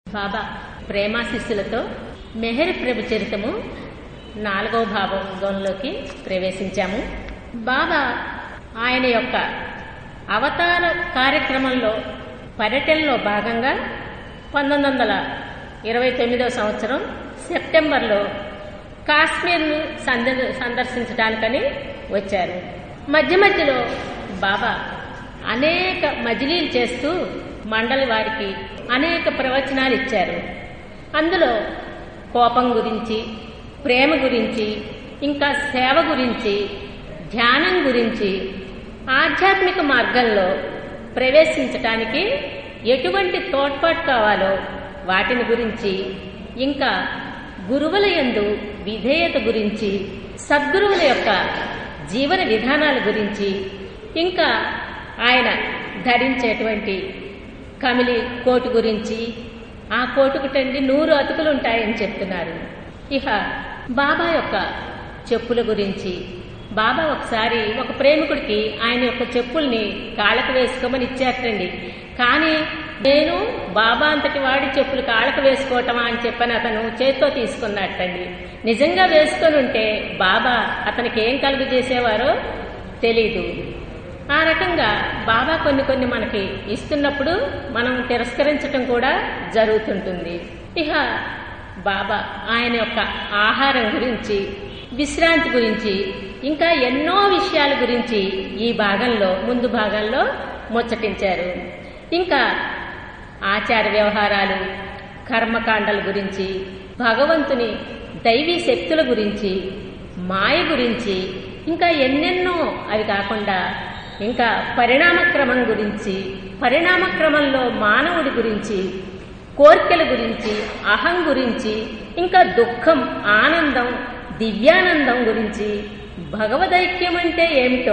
బాబా ప్రేమాశిస్సులతో మెహర్ ప్రభు చరితము నాలుగవ భాగంలోకి ప్రవేశించాము బాబా ఆయన యొక్క అవతార కార్యక్రమంలో పర్యటనలో భాగంగా పంతొమ్మిది వందల ఇరవై తొమ్మిదవ సంవత్సరం సెప్టెంబర్లో కాశ్మీర్ను సంద- సందర్శించడానికని వచ్చారు మధ్య మధ్యలో బాబా అనేక మజిలీలు చేస్తూ మండలి వారికి అనేక ప్రవచనాలు ఇచ్చారు అందులో కోపం గురించి ప్రేమ గురించి ఇంకా సేవ గురించి ధ్యానం గురించి ఆధ్యాత్మిక మార్గంలో ప్రవేశించటానికి ఎటువంటి తోడ్పాటు కావాలో వాటిని గురించి ఇంకా గురువుల యందు విధేయత గురించి సద్గురువుల యొక్క జీవన విధానాల గురించి ఇంకా ఆయన ధరించేటువంటి కమిలి కోటు గురించి ఆ కోటుకుటండి నూరు అతుకులు ఉంటాయని చెప్తున్నారు ఇక బాబా యొక్క చెప్పుల గురించి బాబా ఒకసారి ఒక ప్రేమికుడికి ఆయన యొక్క చెప్పుల్ని కాళ్ళకు వేసుకోమని ఇచ్చారటండి కానీ నేను బాబా అంతటి వాడి చెప్పులు కాళ్ళకు వేసుకోవటమా అని చెప్పని అతను చేత్తో తీసుకున్నట్టండి నిజంగా వేసుకొని ఉంటే బాబా అతనికి ఏం కలుగు చేసేవారో తెలీదు ఆ రకంగా బాబా కొన్ని కొన్ని మనకి ఇస్తున్నప్పుడు మనం తిరస్కరించటం కూడా జరుగుతుంటుంది ఇక బాబా ఆయన యొక్క ఆహారం గురించి విశ్రాంతి గురించి ఇంకా ఎన్నో విషయాల గురించి ఈ భాగంలో ముందు భాగంలో ముచ్చటించారు ఇంకా ఆచార వ్యవహారాలు కర్మకాండల గురించి భగవంతుని దైవీ శక్తుల గురించి మాయ గురించి ఇంకా ఎన్నెన్నో అవి కాకుండా ఇంకా పరిణామక్రమం గురించి పరిణామక్రమంలో మానవుడి గురించి కోర్కెల గురించి అహం గురించి ఇంకా దుఃఖం ఆనందం దివ్యానందం గురించి భగవదైక్యం అంటే ఏమిటో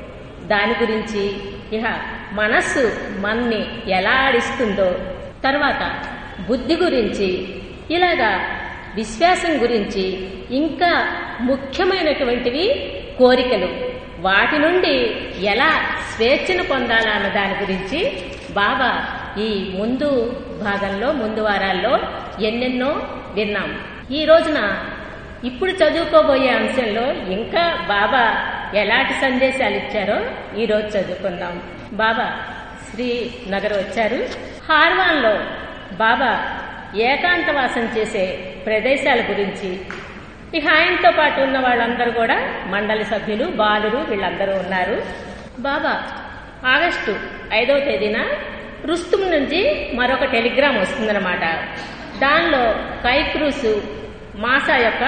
దాని గురించి ఇహ మనస్సు మన్ని ఎలా ఆడిస్తుందో తర్వాత బుద్ధి గురించి ఇలాగా విశ్వాసం గురించి ఇంకా ముఖ్యమైనటువంటివి కోరికలు వాటి నుండి ఎలా స్వేచ్ఛను పొందాలా అన్న దాని గురించి బాబా ఈ ముందు భాగంలో ముందు వారాల్లో ఎన్నెన్నో విన్నాం ఈ రోజున ఇప్పుడు చదువుకోబోయే అంశంలో ఇంకా బాబా ఎలాంటి సందేశాలు ఇచ్చారో ఈ రోజు చదువుకుందాం బాబా శ్రీనగర్ వచ్చారు హార్వాన్లో బాబా ఏకాంతవాసం చేసే ప్రదేశాల గురించి ఇక ఆయనతో పాటు ఉన్న వాళ్ళందరూ కూడా మండలి సభ్యులు బాలురు వీళ్ళందరూ ఉన్నారు బాబా ఆగస్టు ఐదవ తేదీన రుస్తుం నుంచి మరొక టెలిగ్రామ్ వస్తుందన్నమాట దానిలో కైక్రూసు మాసా యొక్క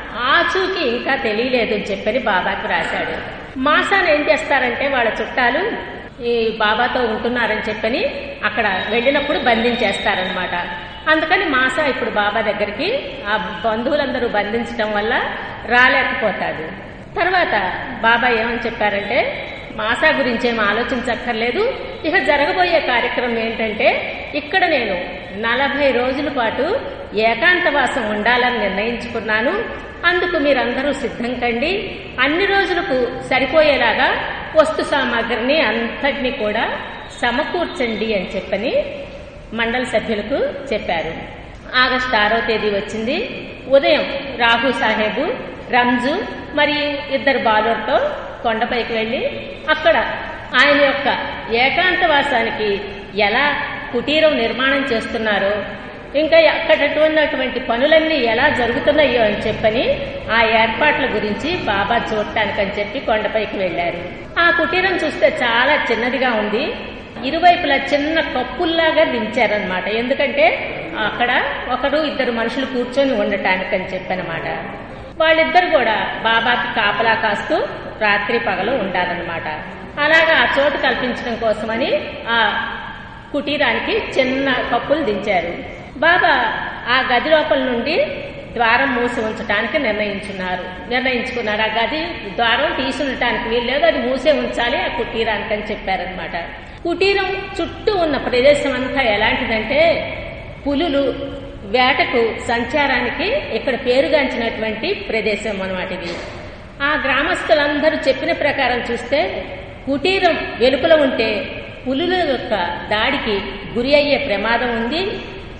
ఆచూకీ ఇంకా తెలియలేదు అని చెప్పని బాబాకి రాశాడు మాసాను ఏం చేస్తారంటే వాళ్ళ చుట్టాలు ఈ బాబాతో ఉంటున్నారని చెప్పని అక్కడ వెళ్ళినప్పుడు బంధించేస్తారనమాట అందుకని మాసా ఇప్పుడు బాబా దగ్గరికి ఆ బంధువులందరూ బంధించడం వల్ల రాలేకపోతాడు తర్వాత బాబా ఏమని చెప్పారంటే మాసా గురించి ఏం ఆలోచించక్కర్లేదు ఇక జరగబోయే కార్యక్రమం ఏంటంటే ఇక్కడ నేను నలభై రోజుల పాటు ఏకాంతవాసం ఉండాలని నిర్ణయించుకున్నాను అందుకు మీరందరూ సిద్ధం కండి అన్ని రోజులకు సరిపోయేలాగా వస్తు సామాగ్రిని అంతటినీ కూడా సమకూర్చండి అని చెప్పని మండలి సభ్యులకు చెప్పారు ఆగస్టు ఆరో తేదీ వచ్చింది ఉదయం రాహు సాహెబు రంజు మరియు ఇద్దరు బాలులతో కొండపైకి వెళ్ళి అక్కడ ఆయన యొక్క ఏకాంతవాసానికి ఎలా కుటీరం నిర్మాణం చేస్తున్నారో ఇంకా అక్కడ ఉన్నటువంటి పనులన్నీ ఎలా జరుగుతున్నాయో అని చెప్పని ఆ ఏర్పాట్ల గురించి బాబా చూడటానికని చెప్పి కొండపైకి వెళ్లారు ఆ కుటీరం చూస్తే చాలా చిన్నదిగా ఉంది ఇరువైపులా చిన్న కప్పుల్లాగా దించారనమాట ఎందుకంటే అక్కడ ఒకడు ఇద్దరు మనుషులు కూర్చొని ఉండటానికని చెప్పనమాట వాళ్ళిద్దరు కూడా బాబాకి కాపలా కాస్తూ రాత్రి పగలు ఉండాలన్నమాట అలాగా ఆ చోటు కల్పించడం కోసమని ఆ కుటీరానికి చిన్న కప్పులు దించారు బాబా ఆ గది లోపల నుండి ద్వారం మూసి ఉంచడానికి నిర్ణయించున్నారు నిర్ణయించుకున్నారు ఆ గది ద్వారం తీసి ఉండటానికి వీల్లేదు అది మూసే ఉంచాలి ఆ కుటీరానికి అని చెప్పారనమాట కుటీరం చుట్టూ ఉన్న ప్రదేశం అంతా ఎలాంటిదంటే పులులు వేటకు సంచారానికి ఇక్కడ పేరుగాంచినటువంటి ప్రదేశం అన్నమాట ఇది ఆ గ్రామస్తులందరూ చెప్పిన ప్రకారం చూస్తే కుటీరం వెలుపల ఉంటే పులుల యొక్క దాడికి గురి అయ్యే ప్రమాదం ఉంది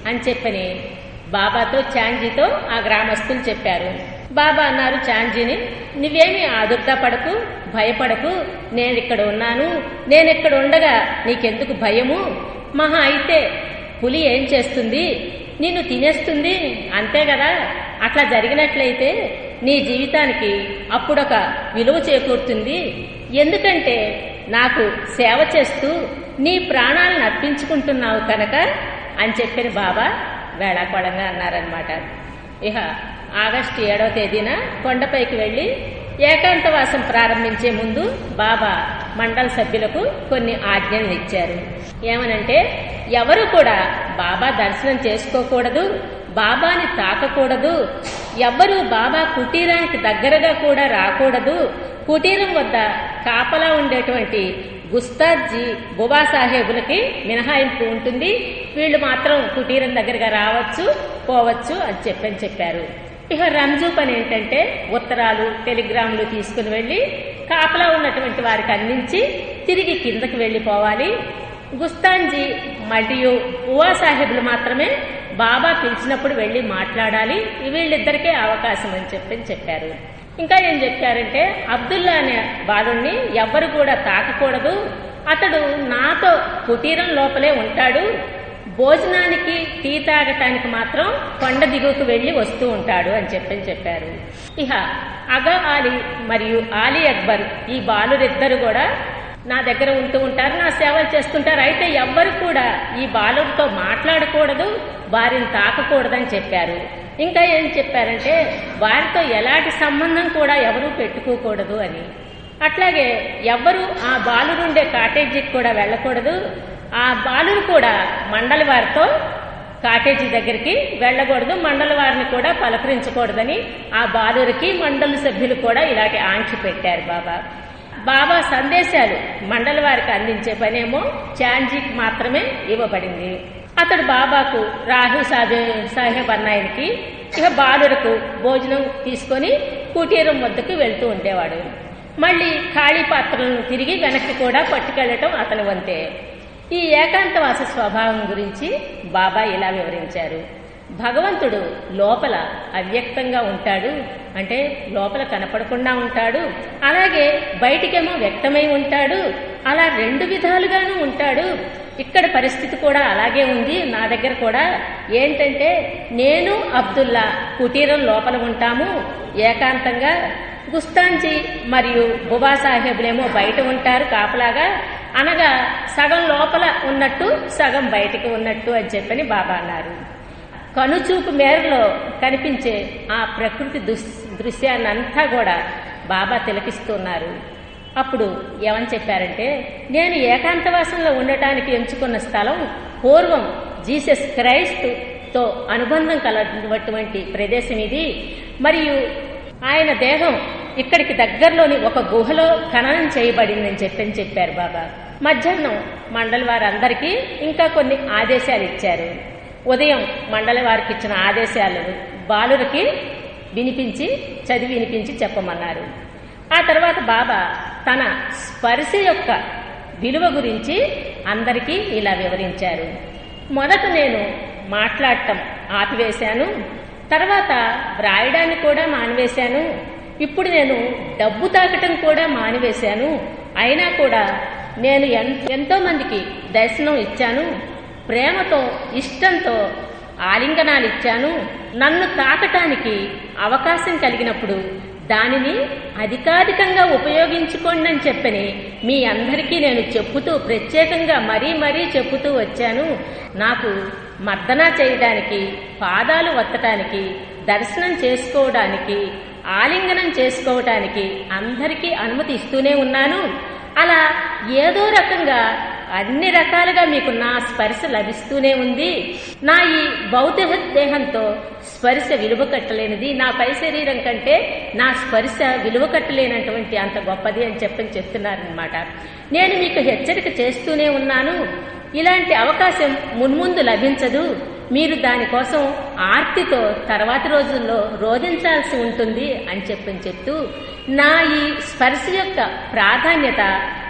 అని చెప్పని బాబాతో చాంజీతో ఆ గ్రామస్తులు చెప్పారు బాబా అన్నారు చాంజీని నువ్వేమి ఆదుర్దా పడకు భయపడకు నేను ఇక్కడ ఉన్నాను నేను ఇక్కడ ఉండగా నీకెందుకు భయము మహా అయితే పులి ఏం చేస్తుంది నిన్ను తినేస్తుంది అంతే కదా అట్లా జరిగినట్లయితే నీ జీవితానికి అప్పుడొక విలువ చేకూరుతుంది ఎందుకంటే నాకు సేవ చేస్తూ నీ ప్రాణాలను అర్పించుకుంటున్నావు కనుక అని చెప్పిన బాబా వేళాకోళంగా అన్నారనమాట ఇక ఆగస్టు ఏడవ తేదీన కొండపైకి వెళ్ళి ఏకాంతవాసం ప్రారంభించే ముందు బాబా మండల సభ్యులకు కొన్ని ఆజ్ఞలు ఇచ్చారు ఏమనంటే ఎవరు కూడా బాబా దర్శనం చేసుకోకూడదు బాబాని తాకకూడదు ఎవ్వరూ బాబా కుటీరానికి దగ్గరగా కూడా రాకూడదు కుటీరం వద్ద కాపలా ఉండేటువంటి గుస్తాద్జీ బుబా సాహేబులకి మినహాయింపు ఉంటుంది వీళ్ళు మాత్రం కుటీరం దగ్గరగా రావచ్చు పోవచ్చు అని చెప్పని చెప్పారు ఇక రంజు పని ఏంటంటే ఉత్తరాలు టెలిగ్రాములు తీసుకుని వెళ్ళి కాపలా ఉన్నటువంటి వారికి అందించి తిరిగి కిందకి వెళ్ళిపోవాలి గుస్తాంజీ మరియు ఉవా సాహెబులు మాత్రమే బాబా పిలిచినప్పుడు వెళ్ళి మాట్లాడాలి వీళ్ళిద్దరికే అవకాశం అని చెప్పి చెప్పారు ఇంకా ఏం చెప్పారంటే అబ్దుల్లా అనే బాలుణ్ణి ఎవ్వరు కూడా తాకకూడదు అతడు నాతో కుటీరం లోపలే ఉంటాడు భోజనానికి టీ తాగటానికి మాత్రం కొండ దిగువకు వెళ్లి వస్తూ ఉంటాడు అని చెప్పని చెప్పారు ఇహ అగా ఆలీ మరియు ఆలీ అక్బర్ ఈ బాలురిద్దరు కూడా నా దగ్గర ఉంటూ ఉంటారు నా సేవలు చేస్తుంటారు అయితే ఎవ్వరు కూడా ఈ బాలుడితో మాట్లాడకూడదు వారిని తాకకూడదని చెప్పారు ఇంకా ఏం చెప్పారంటే వారితో ఎలాంటి సంబంధం కూడా ఎవరూ పెట్టుకోకూడదు అని అట్లాగే ఎవ్వరూ ఆ బాలుడుండే కాటేజీకి కూడా వెళ్ళకూడదు ఆ బాలురు కూడా మండలి వారితో కాటేజీ దగ్గరికి వెళ్ళకూడదు మండలి వారిని కూడా పలకరించకూడదని ఆ బాలురికి మండలి సభ్యులు కూడా ఇలాంటి ఆంక్ష పెట్టారు బాబా బాబా సందేశాలు మండలి వారికి అందించే పనేమో చాంజీకి మాత్రమే ఇవ్వబడింది అతడు బాబాకు రాహు సాబే సాహెబ్ అన్నాయనికి ఇక బాలురకు భోజనం తీసుకొని కుటీరం వద్దకు వెళ్తూ ఉండేవాడు మళ్ళీ ఖాళీ పాత్రలను తిరిగి వెనక్కి కూడా పట్టుకెళ్లటం అతని వంతే ఈ ఏకాంతవాస స్వభావం గురించి బాబా ఇలా వివరించారు భగవంతుడు లోపల అవ్యక్తంగా ఉంటాడు అంటే లోపల కనపడకుండా ఉంటాడు అలాగే బయటికేమో వ్యక్తమై ఉంటాడు అలా రెండు విధాలుగాను ఉంటాడు ఇక్కడ పరిస్థితి కూడా అలాగే ఉంది నా దగ్గర కూడా ఏంటంటే నేను అబ్దుల్లా కుటీరం లోపల ఉంటాము ఏకాంతంగా గుస్తాంజీ మరియు బుబా సాహెబులేమో బయట ఉంటారు కాపలాగా అనగా సగం లోపల ఉన్నట్టు సగం బయటికి ఉన్నట్టు అని చెప్పని బాబా అన్నారు కనుచూపు మేరలో కనిపించే ఆ ప్రకృతి దుస్ దృశ్యాన్నంతా కూడా బాబా తిలకిస్తున్నారు అప్పుడు ఏమని చెప్పారంటే నేను ఏకాంతవాసంలో ఉండటానికి ఎంచుకున్న స్థలం పూర్వం జీసస్ క్రైస్ట్ తో అనుబంధం కలటువంటి ప్రదేశం ఇది మరియు ఆయన దేహం ఇక్కడికి దగ్గరలోని ఒక గుహలో ఖననం చేయబడిందని చెప్పని చెప్పారు బాబా మధ్యాహ్నం మండలి వారందరికీ ఇంకా కొన్ని ఆదేశాలు ఇచ్చారు ఉదయం మండలి వారికి ఇచ్చిన ఆదేశాలు బాలురికి వినిపించి చదివి వినిపించి చెప్పమన్నారు ఆ తర్వాత బాబా తన స్పర్శ యొక్క విలువ గురించి అందరికీ ఇలా వివరించారు మొదట నేను మాట్లాడటం ఆపివేశాను తర్వాత వ్రాయడాన్ని కూడా మానివేశాను ఇప్పుడు నేను డబ్బు తాకటం కూడా మానివేశాను అయినా కూడా నేను ఎంతో మందికి దర్శనం ఇచ్చాను ప్రేమతో ఇష్టంతో ఆలింగనాలు ఇచ్చాను నన్ను తాకటానికి అవకాశం కలిగినప్పుడు దానిని అధికాధికంగా ఉపయోగించుకోండి అని చెప్పని మీ అందరికీ నేను చెప్పుతూ ప్రత్యేకంగా మరీ మరీ చెప్పుతూ వచ్చాను నాకు మర్దన చేయడానికి పాదాలు వత్తటానికి దర్శనం చేసుకోవడానికి ఆలింగనం చేసుకోవటానికి అందరికీ అనుమతి ఇస్తూనే ఉన్నాను అలా ఏదో రకంగా అన్ని రకాలుగా మీకు నా స్పర్శ లభిస్తూనే ఉంది నా ఈ భౌతిక దేహంతో స్పర్శ విలువ కట్టలేనిది నా పై శరీరం కంటే నా స్పర్శ విలువ కట్టలేనటువంటి అంత గొప్పది అని చెప్పని చెప్తున్నారనమాట నేను మీకు హెచ్చరిక చేస్తూనే ఉన్నాను ఇలాంటి అవకాశం మున్ముందు లభించదు మీరు దానికోసం ఆర్తితో తర్వాతి రోజుల్లో రోధించాల్సి ఉంటుంది అని చెప్పని చెప్తూ నా ఈ స్పర్శ యొక్క ప్రాధాన్యత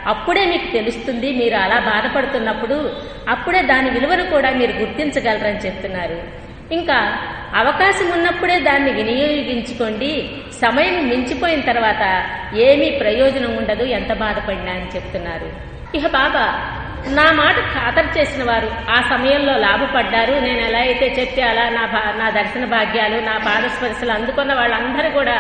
అప్పుడే మీకు తెలుస్తుంది మీరు అలా బాధపడుతున్నప్పుడు అప్పుడే దాని విలువను కూడా మీరు గుర్తించగలరని చెప్తున్నారు ఇంకా అవకాశం ఉన్నప్పుడే దాన్ని వినియోగించుకోండి సమయం మించిపోయిన తర్వాత ఏమీ ప్రయోజనం ఉండదు ఎంత బాధపడినా అని చెప్తున్నారు ఇక బాబా నా మాట ఖాతరు చేసిన వారు ఆ సమయంలో లాభపడ్డారు నేను ఎలా అయితే చెప్తే అలా నా భా నా దర్శన భాగ్యాలు నా పాదస్పర్శలు అందుకున్న వాళ్ళందరూ కూడా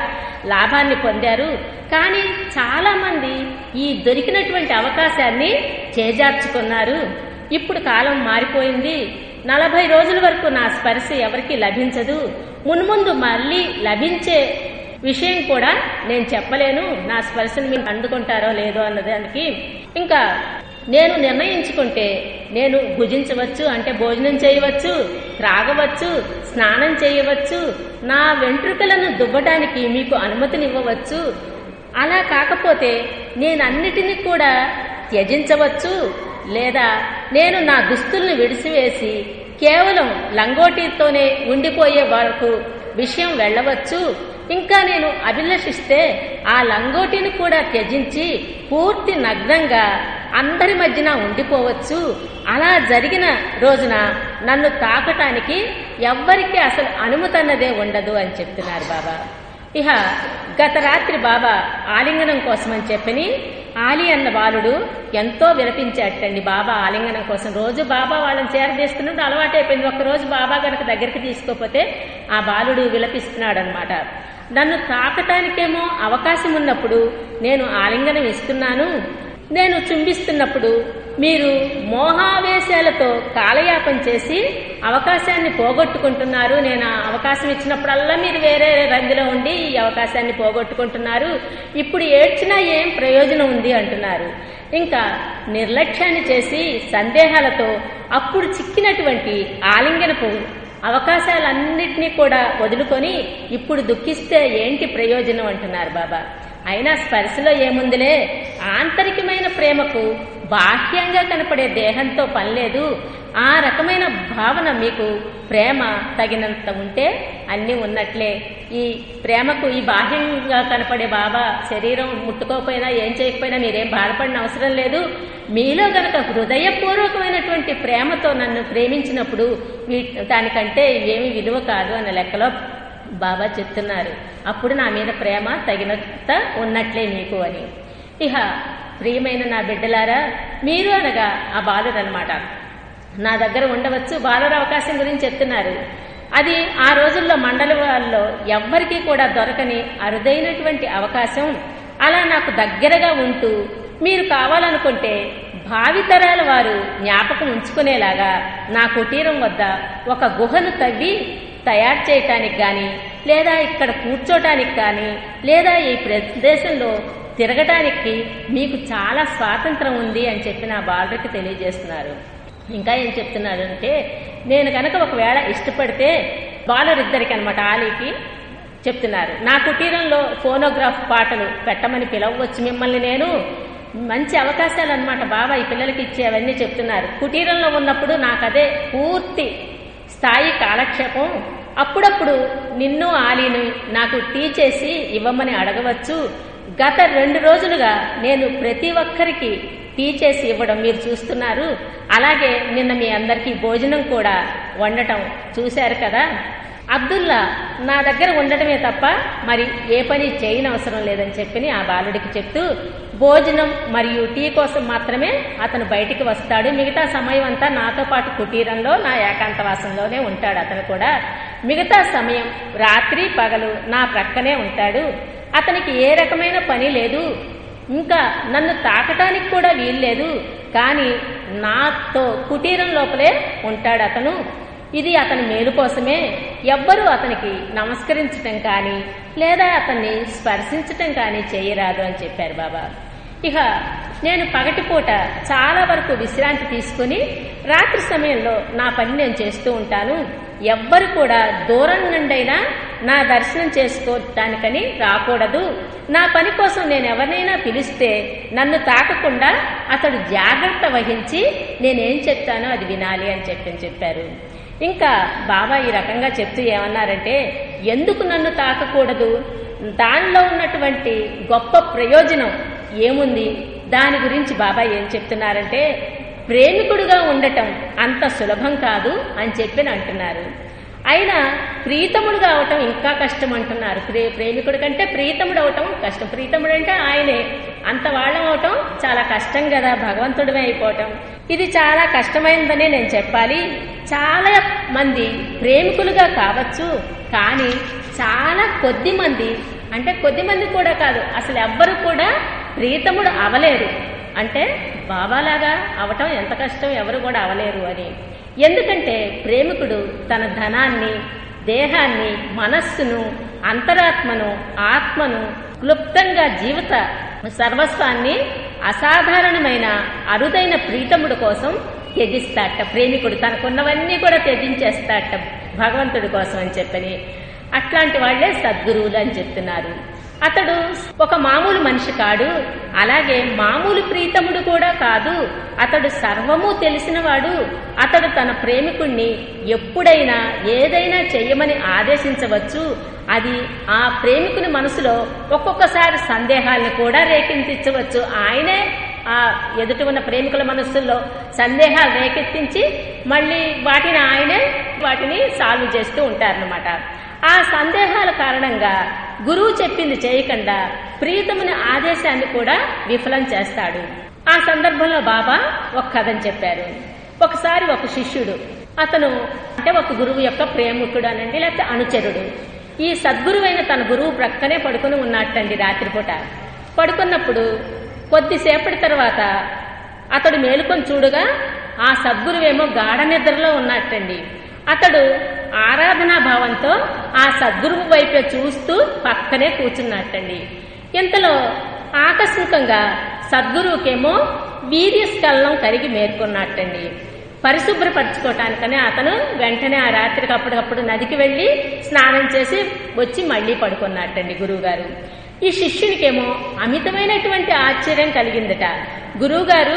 లాభాన్ని కానీ చాలా మంది ఈ దొరికినటువంటి అవకాశాన్ని చేజార్చుకున్నారు ఇప్పుడు కాలం మారిపోయింది నలభై రోజుల వరకు నా స్పర్శ ఎవరికి లభించదు మున్ముందు మళ్ళీ లభించే విషయం కూడా నేను చెప్పలేను నా స్పర్శను మీరు అందుకుంటారో లేదో అన్నదానికి ఇంకా నేను నిర్ణయించుకుంటే నేను భుజించవచ్చు అంటే భోజనం చేయవచ్చు త్రాగవచ్చు స్నానం చేయవచ్చు నా వెంట్రుకలను దువ్వడానికి మీకు అనుమతినివ్వవచ్చు అలా కాకపోతే నేను అన్నిటినీ కూడా త్యజించవచ్చు లేదా నేను నా దుస్తుల్ని విడిసివేసి కేవలం లంగోటీతోనే ఉండిపోయే వరకు విషయం వెళ్ళవచ్చు ఇంకా నేను అభిలషిస్తే ఆ లంగోటిని కూడా త్యజించి పూర్తి నగ్నంగా అందరి మధ్యన ఉండిపోవచ్చు అలా జరిగిన రోజున నన్ను తాకటానికి ఎవ్వరికి అసలు అనుమతి అన్నదే ఉండదు అని చెప్తున్నారు బాబా ఇహ గత రాత్రి బాబా ఆలింగనం కోసమని చెప్పని ఆలి అన్న బాలుడు ఎంతో విలపించాటండి బాబా ఆలింగనం కోసం రోజు బాబా వాళ్ళని చేరదీస్తున్నప్పుడు అలవాటైపోయింది ఒక్కరోజు బాబా గనక దగ్గరికి తీసుకోపోతే ఆ బాలుడు విలపిస్తున్నాడు అనమాట నన్ను తాకటానికేమో అవకాశం ఉన్నప్పుడు నేను ఆలింగనం ఇస్తున్నాను నేను చుంబిస్తున్నప్పుడు మీరు మోహావేశాలతో కాలయాపన చేసి అవకాశాన్ని పోగొట్టుకుంటున్నారు నేను ఆ అవకాశం ఇచ్చినప్పుడల్లా మీరు వేరే రంగులో ఉండి ఈ అవకాశాన్ని పోగొట్టుకుంటున్నారు ఇప్పుడు ఏడ్చినా ఏం ప్రయోజనం ఉంది అంటున్నారు ఇంకా నిర్లక్ష్యాన్ని చేసి సందేహాలతో అప్పుడు చిక్కినటువంటి ఆలింగనపు అవకాశాలన్నిటినీ కూడా వదులుకొని ఇప్పుడు దుఃఖిస్తే ఏంటి ప్రయోజనం అంటున్నారు బాబా అయినా స్పర్శలో ఏముందిలే ఆంతరికమైన ప్రేమకు బాహ్యంగా కనపడే దేహంతో పనిలేదు ఆ రకమైన భావన మీకు ప్రేమ తగినంత ఉంటే అన్నీ ఉన్నట్లే ఈ ప్రేమకు ఈ బాహ్యంగా కనపడే బాబా శరీరం ముట్టుకోకపోయినా ఏం చేయకపోయినా మీరేం బాధపడిన అవసరం లేదు మీలో గనక హృదయపూర్వకమైనటువంటి ప్రేమతో నన్ను ప్రేమించినప్పుడు వీ దానికంటే ఏమి విలువ కాదు అన్న లెక్కలో బాబా చెప్తున్నారు అప్పుడు నా మీద ప్రేమ తగినంత ఉన్నట్లే మీకు అని ఇహ ప్రియమైన నా బిడ్డలారా మీరు అనగా ఆ బాలుడు అనమాట నా దగ్గర ఉండవచ్చు బాలుర అవకాశం గురించి చెప్తున్నారు అది ఆ రోజుల్లో మండలాల్లో ఎవ్వరికీ కూడా దొరకని అరుదైనటువంటి అవకాశం అలా నాకు దగ్గరగా ఉంటూ మీరు కావాలనుకుంటే భావితరాల వారు జ్ఞాపకం ఉంచుకునేలాగా నా కుటీరం వద్ద ఒక గుహను తవ్వి తయారు చేయటానికి కానీ లేదా ఇక్కడ కూర్చోటానికి కానీ లేదా ఈ ప్రదేశంలో తిరగటానికి మీకు చాలా స్వాతంత్రం ఉంది అని చెప్పి నా బాలుడికి తెలియజేస్తున్నారు ఇంకా ఏం చెప్తున్నారు అంటే నేను కనుక ఒకవేళ ఇష్టపడితే బాలురిద్దరికి అనమాట ఆలీకి చెప్తున్నారు నా కుటీరంలో ఫోనోగ్రాఫ్ పాటలు పెట్టమని పిలవచ్చు మిమ్మల్ని నేను మంచి అవకాశాలు అనమాట బాబా ఈ పిల్లలకి ఇచ్చే అవన్నీ చెప్తున్నారు కుటీరంలో ఉన్నప్పుడు నాకు అదే పూర్తి స్థాయి కాలక్షేపం అప్పుడప్పుడు నిన్ను ఆలీని నాకు టీ చేసి ఇవ్వమని అడగవచ్చు గత రెండు రోజులుగా నేను ప్రతి ఒక్కరికి టీ చేసి ఇవ్వడం మీరు చూస్తున్నారు అలాగే నిన్న మీ అందరికీ భోజనం కూడా వండటం చూశారు కదా అబ్దుల్లా నా దగ్గర ఉండటమే తప్ప మరి ఏ పని చేయనవసరం లేదని చెప్పి ఆ బాలుడికి చెప్తూ భోజనం మరియు టీ కోసం మాత్రమే అతను బయటికి వస్తాడు మిగతా సమయం అంతా నాతో పాటు కుటీరంలో నా ఏకాంతవాసంలోనే ఉంటాడు అతను కూడా మిగతా సమయం రాత్రి పగలు నా ప్రక్కనే ఉంటాడు అతనికి ఏ రకమైన పని లేదు ఇంకా నన్ను తాకటానికి కూడా వీల్లేదు కానీ నాతో కుటీరం లోపలే ఉంటాడు అతను ఇది అతని మేలు కోసమే ఎవ్వరూ అతనికి నమస్కరించటం కానీ లేదా అతన్ని స్పర్శించటం కానీ చేయరాదు అని చెప్పారు బాబా ఇక నేను పగటిపూట చాలా వరకు విశ్రాంతి తీసుకుని రాత్రి సమయంలో నా పని నేను చేస్తూ ఉంటాను ఎవ్వరు కూడా దూరం నుండైనా నా దర్శనం చేసుకోవటానికని రాకూడదు నా పని కోసం నేను ఎవరినైనా పిలిస్తే నన్ను తాకకుండా అతడు జాగ్రత్త వహించి నేనేం చెప్తానో అది వినాలి అని చెప్పి చెప్పారు ఇంకా బాబా ఈ రకంగా చెప్తూ ఏమన్నారంటే ఎందుకు నన్ను తాకకూడదు దానిలో ఉన్నటువంటి గొప్ప ప్రయోజనం ఏముంది దాని గురించి బాబా ఏం చెప్తున్నారంటే ప్రేమికుడుగా ఉండటం అంత సులభం కాదు అని చెప్పి అంటున్నారు అయినా ప్రీతముడుగా అవటం ఇంకా కష్టం అంటున్నారు ప్రే ప్రేమికుడి కంటే ప్రీతముడు అవటం కష్టం ప్రీతముడు అంటే ఆయనే అంత వాళ్ళం అవటం చాలా కష్టం కదా భగవంతుడివే అయిపోవటం ఇది చాలా కష్టమైనదనే నేను చెప్పాలి చాలా మంది ప్రేమికులుగా కావచ్చు కానీ చాలా కొద్ది మంది అంటే కొద్ది మంది కూడా కాదు అసలు ఎవ్వరు కూడా ప్రీతముడు అవలేరు అంటే బాబాలాగా అవటం ఎంత కష్టం ఎవరు కూడా అవలేరు అని ఎందుకంటే ప్రేమికుడు తన ధనాన్ని దేహాన్ని మనస్సును అంతరాత్మను ఆత్మను క్లుప్తంగా జీవిత సర్వస్వాన్ని అసాధారణమైన అరుదైన ప్రీతముడు కోసం త్యజిస్తాట ప్రేమికుడు తనకున్నవన్నీ కూడా త్యజించేస్తాట భగవంతుడి కోసం అని చెప్పని అట్లాంటి వాళ్లే సద్గురువులు అని చెప్తున్నారు అతడు ఒక మామూలు మనిషి కాడు అలాగే మామూలు ప్రీతముడు కూడా కాదు అతడు సర్వము తెలిసినవాడు అతడు తన ప్రేమికుణ్ణి ఎప్పుడైనా ఏదైనా చెయ్యమని ఆదేశించవచ్చు అది ఆ ప్రేమికుని మనసులో ఒక్కొక్కసారి సందేహాలను కూడా రేకెత్తించవచ్చు ఆయనే ఆ ఎదుటి ఉన్న ప్రేమికుల మనస్సుల్లో సందేహాలు రేకెత్తించి మళ్ళీ వాటిని ఆయనే వాటిని సాల్వ్ చేస్తూ ఉంటారనమాట ఆ సందేహాల కారణంగా గురువు చెప్పింది చేయకుండా ప్రీతముని ఆదేశాన్ని కూడా విఫలం చేస్తాడు ఆ సందర్భంలో బాబా ఒక కథని చెప్పారు ఒకసారి ఒక శిష్యుడు అతను అంటే ఒక గురువు యొక్క ప్రేమికుడు అనండి లేకపోతే అనుచరుడు ఈ సద్గురువైన తన గురువు ప్రక్కనే పడుకుని ఉన్నట్టండి రాత్రిపూట పడుకున్నప్పుడు కొద్దిసేపటి తర్వాత అతడు మేలుకొని చూడగా ఆ సద్గురువేమో గాఢ నిద్రలో ఉన్నట్టండి అతడు ఆరాధనా భావంతో ఆ సద్గురువు వైపే చూస్తూ పక్కనే కూర్చున్నట్టండి ఇంతలో ఆకస్మికంగా సద్గురువుకేమో వీర్యస్కలనం కరిగి మేర్కొన్నట్టండి పరిశుభ్రపరచుకోవటానికనే అతను వెంటనే ఆ రాత్రికి అప్పటికప్పుడు నదికి వెళ్లి స్నానం చేసి వచ్చి మళ్లీ పడుకున్నట్టండి గురువుగారు ఈ శిష్యునికేమో అమితమైనటువంటి ఆశ్చర్యం కలిగిందట గురువుగారు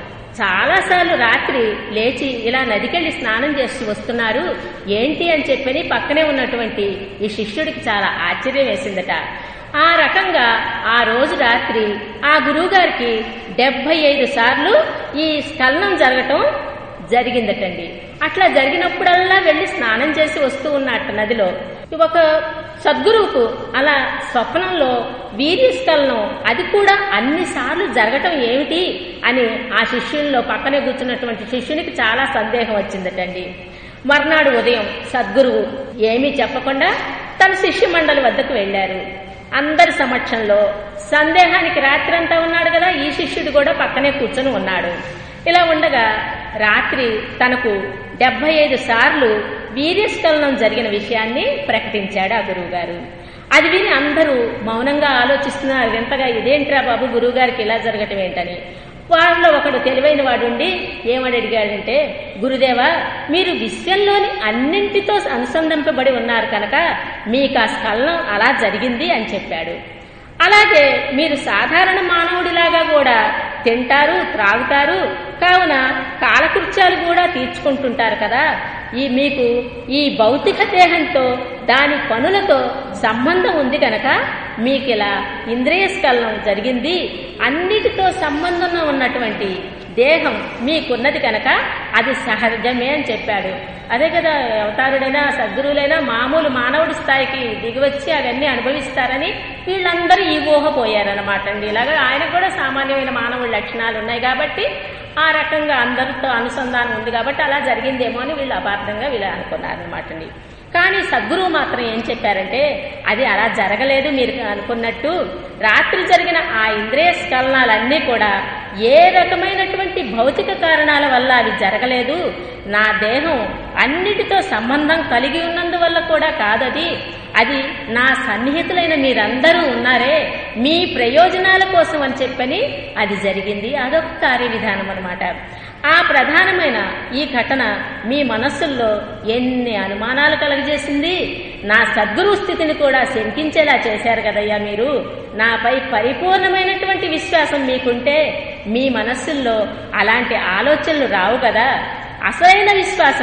చాలాసార్లు రాత్రి లేచి ఇలా నదికెళ్ళి స్నానం చేస్తూ వస్తున్నారు ఏంటి అని చెప్పని పక్కనే ఉన్నటువంటి ఈ శిష్యుడికి చాలా ఆశ్చర్యం వేసిందట ఆ రకంగా ఆ రోజు రాత్రి ఆ గురువుగారికి డెబ్బై ఐదు సార్లు ఈ స్ఖలనం జరగటం జరిగిందటండి అట్లా జరిగినప్పుడల్లా వెళ్లి స్నానం చేసి వస్తూ ఉన్నట్ట నదిలో ఒక సద్గురువుకు అలా స్వప్నంలో వీర్యస్కలనం అది కూడా అన్నిసార్లు జరగటం ఏమిటి అని ఆ శిష్యుల్లో పక్కనే కూర్చున్నటువంటి శిష్యునికి చాలా సందేహం వచ్చిందటండి మర్నాడు ఉదయం సద్గురువు ఏమీ చెప్పకుండా తన శిష్య మండలి వద్దకు వెళ్లారు అందరి సమక్షంలో సందేహానికి రాత్రంతా ఉన్నాడు కదా ఈ శిష్యుడు కూడా పక్కనే కూర్చొని ఉన్నాడు ఇలా ఉండగా రాత్రి తనకు డెబ్బై ఐదు సార్లు వీర్యస్ఖలనం జరిగిన విషయాన్ని ప్రకటించాడు ఆ గురువు గారు అది విని అందరూ మౌనంగా ఆలోచిస్తున్నారు ఎంతగా ఇదేంట్రా బాబు గురువు గారికి ఇలా జరగటం ఏంటని వారిలో ఒకడు తెలివైన వాడుండి ఏమని అడిగాడంటే గురుదేవా మీరు విశ్వంలోని అన్నింటితో అనుసంధింపబడి ఉన్నారు కనుక మీకు ఆ స్ఖలనం అలా జరిగింది అని చెప్పాడు అలాగే మీరు సాధారణ మానవుడిలాగా కూడా తింటారు త్రాగుతారు కావున కాలకృత్యాలు కూడా తీర్చుకుంటుంటారు కదా ఈ మీకు ఈ భౌతిక దేహంతో దాని పనులతో సంబంధం ఉంది కనుక మీకు ఇలా ఇంద్రియ స్ఖలనం జరిగింది అన్నిటితో సంబంధం ఉన్నటువంటి దేహం మీకున్నది కనుక అది సహజమే అని చెప్పాడు అదే కదా అవతారుడైనా సద్గురువులైనా మామూలు మానవుడి స్థాయికి దిగివచ్చి అవన్నీ అనుభవిస్తారని వీళ్ళందరూ ఈ ఊహ పోయారనమాట అండి ఇలాగా ఆయన కూడా సామాన్యమైన మానవుడి లక్షణాలు ఉన్నాయి కాబట్టి ఆ రకంగా అందరితో అనుసంధానం ఉంది కాబట్టి అలా జరిగిందేమో అని వీళ్ళు అపార్థంగా వీళ్ళు అనుకున్నారనమాట అండి కానీ సద్గురువు మాత్రం ఏం చెప్పారంటే అది అలా జరగలేదు మీరు అనుకున్నట్టు రాత్రి జరిగిన ఆ ఇంద్రియ స్ఖలనాలన్నీ కూడా ఏ రకమైనటువంటి భౌతిక కారణాల వల్ల అవి జరగలేదు నా దేహం అన్నిటితో సంబంధం కలిగి ఉన్నందువల్ల కూడా కాదది అది నా సన్నిహితులైన మీరందరూ ఉన్నారే మీ ప్రయోజనాల కోసం అని చెప్పని అది జరిగింది అదొక కార్యవిధానం అనమాట ఆ ప్రధానమైన ఈ ఘటన మీ మనస్సుల్లో ఎన్ని అనుమానాలు కలగజేసింది నా సద్గురు స్థితిని కూడా శంకించేలా చేశారు కదయ్యా మీరు నాపై పరిపూర్ణమైనటువంటి విశ్వాసం మీకుంటే మీ మనస్సుల్లో అలాంటి ఆలోచనలు రావు కదా అసలైన విశ్వాసం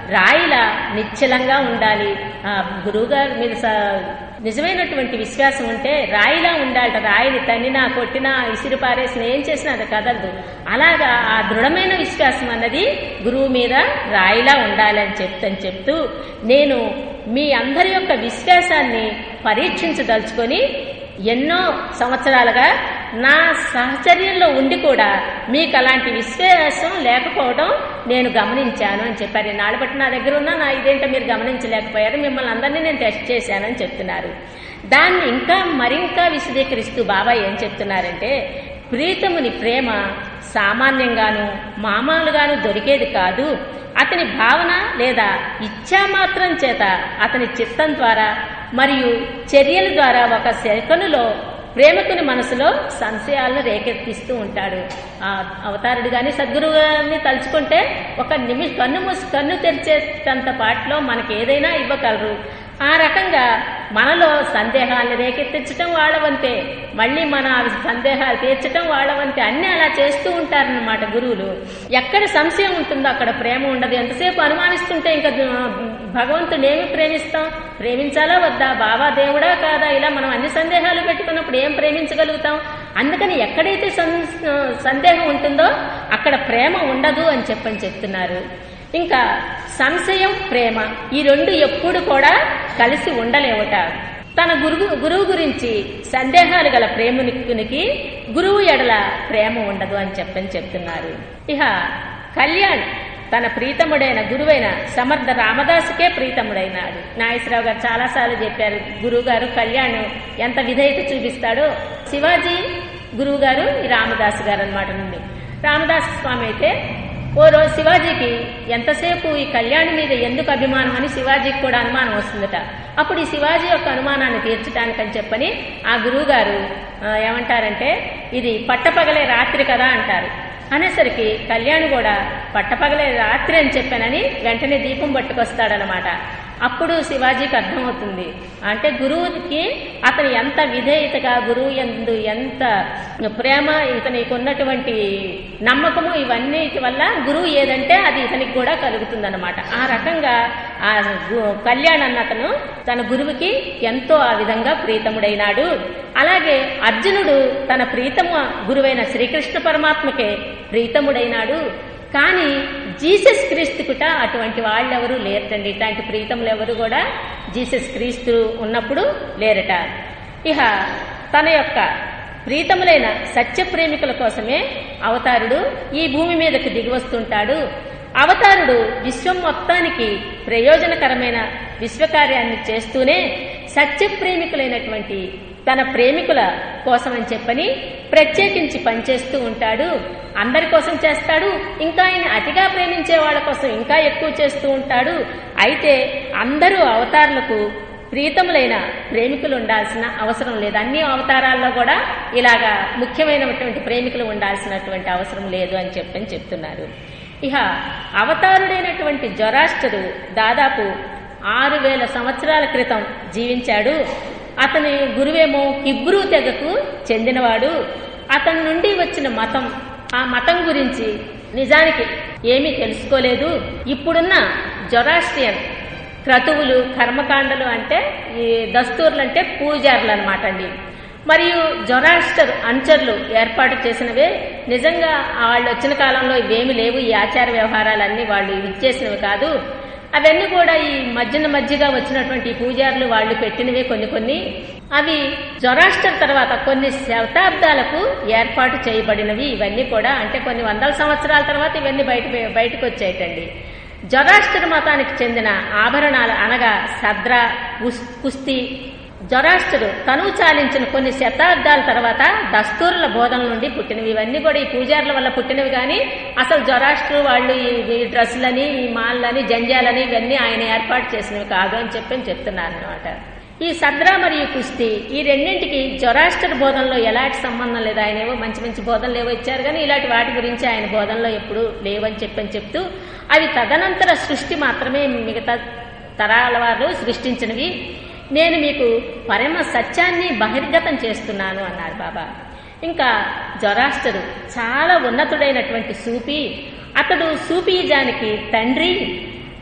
రాయిలా నిశ్చలంగా ఉండాలి ఆ గురువుగారి మీద స- నిజమైనటువంటి విశ్వాసం ఉంటే రాయిలా ఉండాలట రాయిని తన్నినా కొట్టినా ఇసిరి పారేసిన ఏం చేసినా అది కదలదు అలాగా ఆ దృఢమైన విశ్వాసం అన్నది గురువు మీద రాయిలా ఉండాలి అని చెప్తని చెప్తూ నేను మీ అందరి యొక్క విశ్వాసాన్ని పరీక్షించదలుచుకొని ఎన్నో సంవత్సరాలుగా నా సహచర్యంలో ఉండి కూడా మీకు అలాంటి విశ్వాసం లేకపోవడం నేను గమనించాను అని చెప్పారు నాడు బట్టి నా దగ్గర ఉన్న నా ఇదేంటో మీరు గమనించలేకపోయారు మిమ్మల్ని అందరినీ నేను టెస్ట్ చేశానని చెప్తున్నారు దాన్ని ఇంకా మరింకా విశదీకరిస్తూ బాబా ఏం చెప్తున్నారంటే ప్రీతముని ప్రేమ సామాన్యంగాను మామూలుగాను దొరికేది కాదు అతని భావన లేదా ఇచ్ఛామాత్రం చేత అతని చిత్తం ద్వారా మరియు చర్యల ద్వారా ఒక సెకనులో ప్రేమకుని మనసులో సంశయాలను రేకెత్తిస్తూ ఉంటాడు ఆ అవతారుడు గాని సద్గురువు గారిని తలుచుకుంటే ఒక నిమిష కన్ను మూసి కన్ను తెరిచేటంత పాటలో మనకి ఏదైనా ఇవ్వగలరు ఆ రకంగా మనలో సందేహాలను రేకెత్తించటం వాళ్ళ వంతే మళ్ళీ మన సందేహాలు తీర్చటం వాళ్ళ వంతే అన్ని అలా చేస్తూ ఉంటారన్నమాట గురువులు ఎక్కడ సంశయం ఉంటుందో అక్కడ ప్రేమ ఉండదు ఎంతసేపు అనుమానిస్తుంటే ఇంకా భగవంతుడు ఏమి ప్రేమిస్తాం ప్రేమించాలా వద్దా బాబా దేవుడా కాదా ఇలా మనం అన్ని సందేహాలు పెట్టుకున్నప్పుడు ఏం ప్రేమించగలుగుతాం అందుకని ఎక్కడైతే సం- సందేహం ఉంటుందో అక్కడ ప్రేమ ఉండదు అని చెప్పని చెప్తున్నారు ఇంకా సంశయం ప్రేమ ఈ రెండు ఎప్పుడు కూడా కలిసి ఉండలేవట తన గురువు గురువు గురించి సందేహాలు గల ప్రేమునికి గురువు ఎడల ప్రేమ ఉండదు అని చెప్పని చెప్తున్నారు ఇహ కళ్యాణ్ తన ప్రీతముడైన గురువైన సమర్థ రామదాసుకే ప్రీతముడైనాడు నాగేశ్వరరావు గారు చాలాసార్లు చెప్పారు గురువు గారు కళ్యాణ్ ఎంత విధేయత చూపిస్తాడో శివాజీ గురువు గారు ఈ రామదాసు గారు అనమాట నుండి రామదాసు స్వామి అయితే ఓ రోజు శివాజీకి ఎంతసేపు ఈ కళ్యాణి మీద ఎందుకు అభిమానం అని శివాజీకి కూడా అనుమానం వస్తుందట అప్పుడు ఈ శివాజీ యొక్క అనుమానాన్ని తీర్చడానికని చెప్పని ఆ గురువు గారు ఆ, ఏమంటారంటే ఇది పట్టపగలే రాత్రి కదా అంటారు అనేసరికి కళ్యాణ్ కూడా పట్టపగలే రాత్రి అని చెప్పానని వెంటనే దీపం పట్టుకొస్తాడనమాట అప్పుడు శివాజీకి అర్థమవుతుంది అంటే గురువుకి అతను ఎంత విధేయతగా గురువు ఎందు ఎంత ప్రేమ ఇతనికి ఉన్నటువంటి నమ్మకము ఇవన్నీ వల్ల గురువు ఏదంటే అది ఇతనికి కూడా కలుగుతుందన్నమాట ఆ రకంగా ఆ గు- కళ్యాణ్ అన్న అతను తన గురువుకి ఎంతో ఆ విధంగా ప్రీతముడైనాడు అలాగే అర్జునుడు తన ప్రీతము గురువైన శ్రీకృష్ణ పరమాత్మకే ప్రీతముడైనాడు కానీ జీసస్ క్రీస్తుకుట అటువంటి వాళ్ళెవరూ లేరటండి ఇట్లాంటి ప్రీతములు ఎవరు కూడా జీసస్ క్రీస్తు ఉన్నప్పుడు లేరట ఇహ తన యొక్క ప్రీతములైన సత్య ప్రేమికుల కోసమే అవతారుడు ఈ భూమి మీదకు దిగి వస్తుంటాడు అవతారుడు విశ్వం మొత్తానికి ప్రయోజనకరమైన విశ్వకార్యాన్ని చేస్తూనే సత్య ప్రేమికులైనటువంటి తన ప్రేమికుల కోసం అని చెప్పని ప్రత్యేకించి పనిచేస్తూ ఉంటాడు అందరి కోసం చేస్తాడు ఇంకా ఆయన అతిగా ప్రేమించే వాళ్ళ కోసం ఇంకా ఎక్కువ చేస్తూ ఉంటాడు అయితే అందరూ అవతారులకు ప్రీతములైన ప్రేమికులు ఉండాల్సిన అవసరం లేదు అన్ని అవతారాల్లో కూడా ఇలాగా ముఖ్యమైనటువంటి ప్రేమికులు ఉండాల్సినటువంటి అవసరం లేదు అని చెప్పని చెప్తున్నారు ఇహ అవతారుడైనటువంటి జొరాస్టరు దాదాపు ఆరు వేల సంవత్సరాల క్రితం జీవించాడు అతని గురువేమో హిబ్రూ తెగకు చెందినవాడు అతని నుండి వచ్చిన మతం ఆ మతం గురించి నిజానికి ఏమీ తెలుసుకోలేదు ఇప్పుడున్న జొరాస్ట్రియన్ క్రతువులు కర్మకాండలు అంటే ఈ దస్తూర్లు అంటే పూజారులు అనమాట అండి మరియు జొరాస్టర్ అంచర్లు ఏర్పాటు చేసినవే నిజంగా వాళ్ళు వచ్చిన కాలంలో ఇవేమి లేవు ఈ ఆచార వ్యవహారాలన్నీ వాళ్ళు ఇచ్చేసినవి కాదు అవన్నీ కూడా ఈ మధ్యన మధ్యగా వచ్చినటువంటి ఈ పూజారులు వాళ్ళు పెట్టినవే కొన్ని కొన్ని అవి జొరాస్టర్ తర్వాత కొన్ని శతాబ్దాలకు ఏర్పాటు చేయబడినవి ఇవన్నీ కూడా అంటే కొన్ని వందల సంవత్సరాల తర్వాత ఇవన్నీ బయట బయటకు వచ్చాయటండి జొరాస్టర్ మతానికి చెందిన ఆభరణాలు అనగా సద్ర కుస్- కుస్తీ జొరాస్టరు తనువు చాలించిన కొన్ని శతాబ్దాల తర్వాత దస్తూరుల బోధన నుండి పుట్టినవి ఇవన్నీ కూడా ఈ పూజారుల వల్ల పుట్టినవి కానీ అసలు జొరాస్టరు వాళ్ళు ఈ ఈ డ్రెస్సులని ఈ మాల్లని జంజాలని ఇవన్నీ ఆయన ఏర్పాటు చేసినవి కాదు అని చెప్పి చెప్తున్నారు అనమాట ఈ సద్ర మరియు కుస్తీ ఈ రెండింటికి జొరాస్టర్ బోధనలో ఎలాంటి సంబంధం లేదు ఆయన ఏవో మంచి మంచి బోధనలు ఏవో ఇచ్చారు కానీ ఇలాంటి వాటి గురించి ఆయన బోధనలో ఎప్పుడు లేవని చెప్పని చెప్తూ అవి తదనంతర సృష్టి మాత్రమే మిగతా తరాల వారు సృష్టించినవి నేను మీకు పరమ సత్యాన్ని బహిర్గతం చేస్తున్నాను అన్నారు బాబా ఇంకా జొరాస్టరు చాలా ఉన్నతుడైనటువంటి సూఫీ అతడు సూఫీజానికి తండ్రి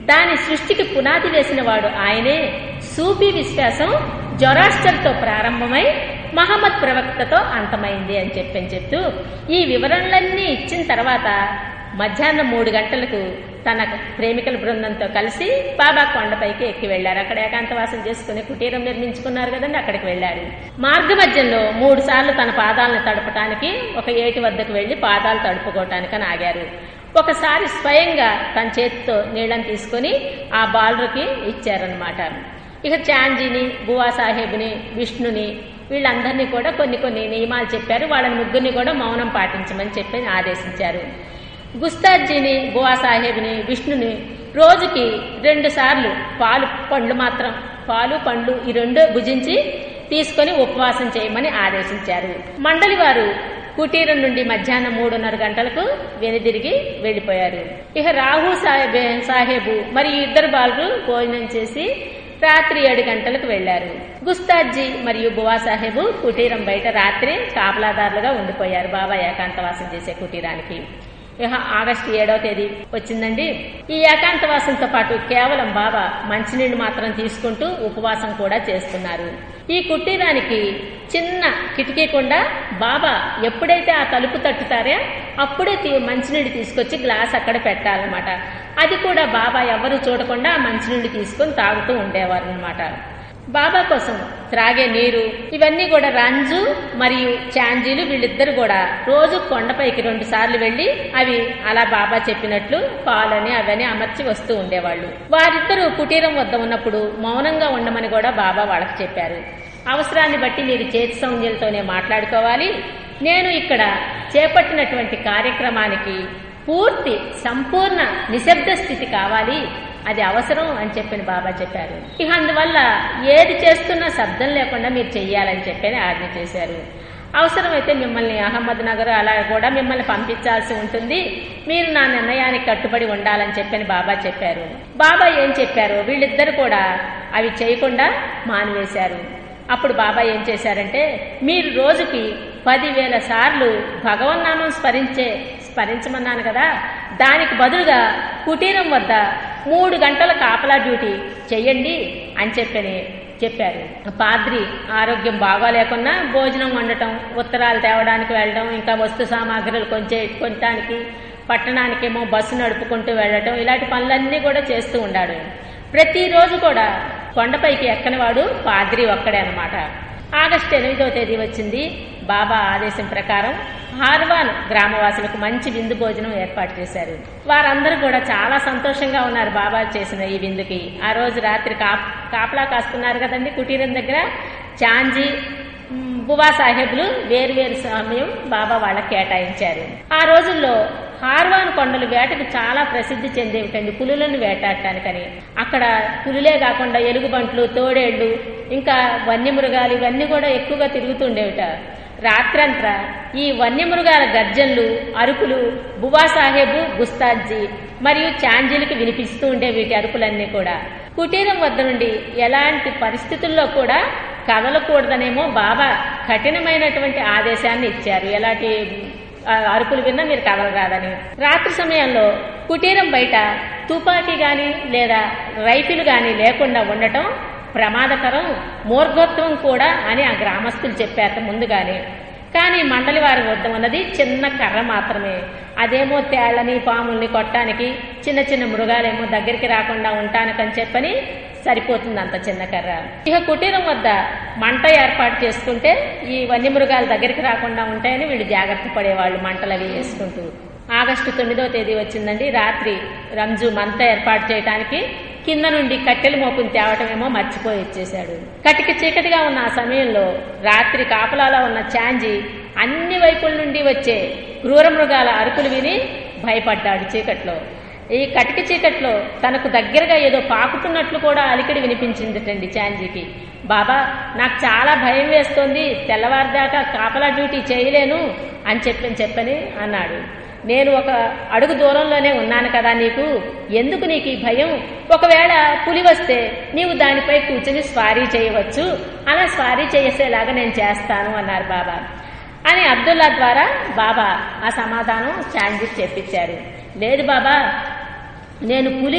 దాని సృష్టికి పునాది వేసిన వాడు ఆయనే సూఫీ విశ్వాసం జొరాస్టర్తో ప్రారంభమై మహమ్మద్ ప్రవక్తతో అంతమైంది అని చెప్పని చెప్తూ ఈ వివరణలన్నీ ఇచ్చిన తర్వాత మధ్యాహ్నం మూడు గంటలకు తన ప్రేమికుల బృందంతో కలిసి బాబా కొండపైకి ఎక్కి వెళ్లారు అక్కడ ఏకాంతవాసం చేసుకుని కుటీరం నిర్మించుకున్నారు కదండి అక్కడికి వెళ్లారు మార్గ మధ్యంలో మూడు సార్లు తన పాదాలను తడపటానికి ఒక ఏటి వద్దకు వెళ్లి పాదాలు తడుపుకోవటానికి ఆగారు ఒకసారి స్వయంగా తన చేతితో నీళ్ళని తీసుకుని ఆ బాలుకి ఇచ్చారనమాట ఇక చాంజీని బువా సాహెబ్ని విష్ణుని వీళ్ళందరినీ కూడా కొన్ని కొన్ని నియమాలు చెప్పారు వాళ్ళని ముగ్గురిని కూడా మౌనం పాటించమని చెప్పి ఆదేశించారు గుస్తాజీని బువా సాహెబ్ని విష్ణుని రోజుకి రెండు సార్లు పాలు పండ్లు మాత్రం పాలు పండ్లు ఈ రెండు భుజించి తీసుకొని ఉపవాసం చేయమని ఆదేశించారు మండలి వారు కుటీరం నుండి మధ్యాహ్నం మూడున్నర గంటలకు వెనుదిరిగి వెళ్లిపోయారు ఇక రాహు సాహెబ్ సాహెబు మరియు ఇద్దరు బాలురు భోజనం చేసి రాత్రి ఏడు గంటలకు వెళ్లారు గుస్తాజీ మరియు బువా సాహెబు కుటీరం బయట రాత్రి కాపలాదారులుగా ఉండిపోయారు బాబా ఏకాంతవాసం చేసే కుటీరానికి ఇహ ఆగస్టు ఏడవ తేదీ వచ్చిందండి ఈ ఏకాంతవాసంతో పాటు కేవలం బాబా మంచినీళ్లు మాత్రం తీసుకుంటూ ఉపవాసం కూడా చేస్తున్నారు ఈ కుటీరానికి చిన్న కిటికీ కుండా బాబా ఎప్పుడైతే ఆ తలుపు తట్టుతారో అప్పుడే తీ- మంచినీళ్ళు తీసుకొచ్చి గ్లాస్ అక్కడ పెట్టాలన్నమాట అది కూడా బాబా ఎవరు చూడకుండా ఆ మంచినీళ్ళు తీసుకొని తాగుతూ ఉండేవారు అనమాట బాబా కోసం త్రాగే నీరు ఇవన్నీ కూడా రంజు మరియు చాంజీలు వీళ్ళిద్దరు కూడా రోజు కొండపైకి రెండు సార్లు వెళ్లి అవి అలా బాబా చెప్పినట్లు పాలని అవని అమర్చి వస్తూ ఉండేవాళ్ళు వారిద్దరూ కుటీరం వద్ద ఉన్నప్పుడు మౌనంగా ఉండమని కూడా బాబా వాళ్ళకి చెప్పారు అవసరాన్ని బట్టి మీరు చేతి సౌంజ్యంతోనే మాట్లాడుకోవాలి నేను ఇక్కడ చేపట్టినటువంటి కార్యక్రమానికి పూర్తి సంపూర్ణ నిశ్శబ్ద స్థితి కావాలి అది అవసరం అని చెప్పిన బాబా చెప్పారు ఇక అందువల్ల ఏది చేస్తున్నా శబ్దం లేకుండా మీరు చెయ్యాలని చెప్పని ఆజ్ఞ చేశారు అవసరమైతే మిమ్మల్ని అహ్మద్ నగర్ అలా కూడా మిమ్మల్ని పంపించాల్సి ఉంటుంది మీరు నా నిర్ణయానికి కట్టుబడి ఉండాలని చెప్పని బాబా చెప్పారు బాబా ఏం చెప్పారు వీళ్ళిద్దరు కూడా అవి చేయకుండా మానివేశారు అప్పుడు బాబా ఏం చేశారంటే మీరు రోజుకి పదివేల సార్లు భగవన్నామం స్మరించే స్మరించమన్నాను కదా దానికి బదులుగా కుటీరం వద్ద మూడు గంటల కాపలా డ్యూటీ చెయ్యండి అని చెప్పని చెప్పారు పాద్రి ఆరోగ్యం బాగోలేకున్నా భోజనం వండటం ఉత్తరాలు తేవడానికి వెళ్ళడం ఇంకా వస్తు సామాగ్రులు కొంచెం కొనటానికి పట్టణానికేమో బస్సు నడుపుకుంటూ వెళ్ళటం ఇలాంటి పనులన్నీ కూడా చేస్తూ ఉన్నాడు ప్రతిరోజు కూడా కొండపైకి ఎక్కనివాడు పాద్రి ఒక్కడే అన్నమాట ఆగస్టు ఎనిమిదో తేదీ వచ్చింది బాబా ఆదేశం ప్రకారం హార్వాన్ గ్రామవాసులకు మంచి విందు భోజనం ఏర్పాటు చేశారు వారందరూ కూడా చాలా సంతోషంగా ఉన్నారు బాబా చేసిన ఈ విందుకి ఆ రోజు రాత్రి కాప్ కాపలా కాస్తున్నారు కదండి కుటీరం దగ్గర చాంజీ మ్, బువా సాహెబ్లు వేరు వేరు సమయం బాబా వాళ్ళకి కేటాయించారు ఆ రోజుల్లో హార్వాన్ కొండలు వేటకు చాలా ప్రసిద్ధి చెందేవిటండి పులులను వేటాడటానికని అక్కడ పులులే కాకుండా ఎలుగుబంట్లు తోడేళ్లు ఇంకా వన్యమృగాలు ఇవన్నీ కూడా ఎక్కువగా తిరుగుతుండేవిట రాత్రంతా ఈ వన్యమృగాల గర్జన్లు అరుపులు బువా సాహెబు గుస్తాజీ మరియు చాంజీలకు వినిపిస్తూ ఉండే వీటి అరుపులన్నీ కూడా కుటీరం వద్ద నుండి ఎలాంటి పరిస్థితుల్లో కూడా కదలకూడదనేమో బాబా కఠినమైనటువంటి ఆదేశాన్ని ఇచ్చారు ఎలాంటి ఆ, అరుపులు విన్నా మీరు కదలరాదని రాత్రి సమయంలో కుటీరం బయట తుపాకీ గాని లేదా రైఫిల్ గాని లేకుండా ఉండటం ప్రమాదకరం మూర్ఘత్వం కూడా అని ఆ గ్రామస్తులు చెప్పారు ముందుగానే కానీ మండలి వారి వద్ద ఉన్నది చిన్న కర్ర మాత్రమే అదేమో తేళ్లని పాముల్ని కొట్టడానికి చిన్న చిన్న మృగాలేమో దగ్గరికి రాకుండా ఉంటానికని చెప్పని సరిపోతుంది అంత చిన్న కర్ర ఇక కుటీరం వద్ద మంట ఏర్పాటు చేసుకుంటే ఈ వన్యమృగాలు దగ్గరికి రాకుండా ఉంటాయని వీళ్ళు జాగ్రత్త పడేవాళ్ళు మంటలు అవి వేసుకుంటూ ఆగస్టు తొమ్మిదో తేదీ వచ్చిందండి రాత్రి రంజు మంట ఏర్పాటు చేయడానికి కింద నుండి కట్టెల మోపుని తేవటమేమో మర్చిపోయి వచ్చేశాడు కటిక చీకటిగా ఉన్న ఆ సమయంలో రాత్రి కాపలాలో ఉన్న చాంజీ అన్ని వైపుల నుండి వచ్చే క్రూర మృగాల అరుపులు విని భయపడ్డాడు చీకట్లో ఈ కటిక చీకట్లో తనకు దగ్గరగా ఏదో పాకుతున్నట్లు కూడా అలికిడి వినిపించిందిటండి చాంజీకి బాబా నాకు చాలా భయం వేస్తోంది తెల్లవారిదాకా కాపలా డ్యూటీ చేయలేను అని చెప్పని చెప్పని అన్నాడు నేను ఒక అడుగు దూరంలోనే ఉన్నాను కదా నీకు ఎందుకు నీకు ఈ భయం ఒకవేళ పులి వస్తే నీవు దానిపై కూర్చుని స్వారీ చేయవచ్చు అలా స్వారీ చేసేలాగా నేను చేస్తాను అన్నారు బాబా అని అబ్దుల్లా ద్వారా బాబా ఆ సమాధానం చాంజీకి చెప్పించారు లేదు బాబా నేను పులి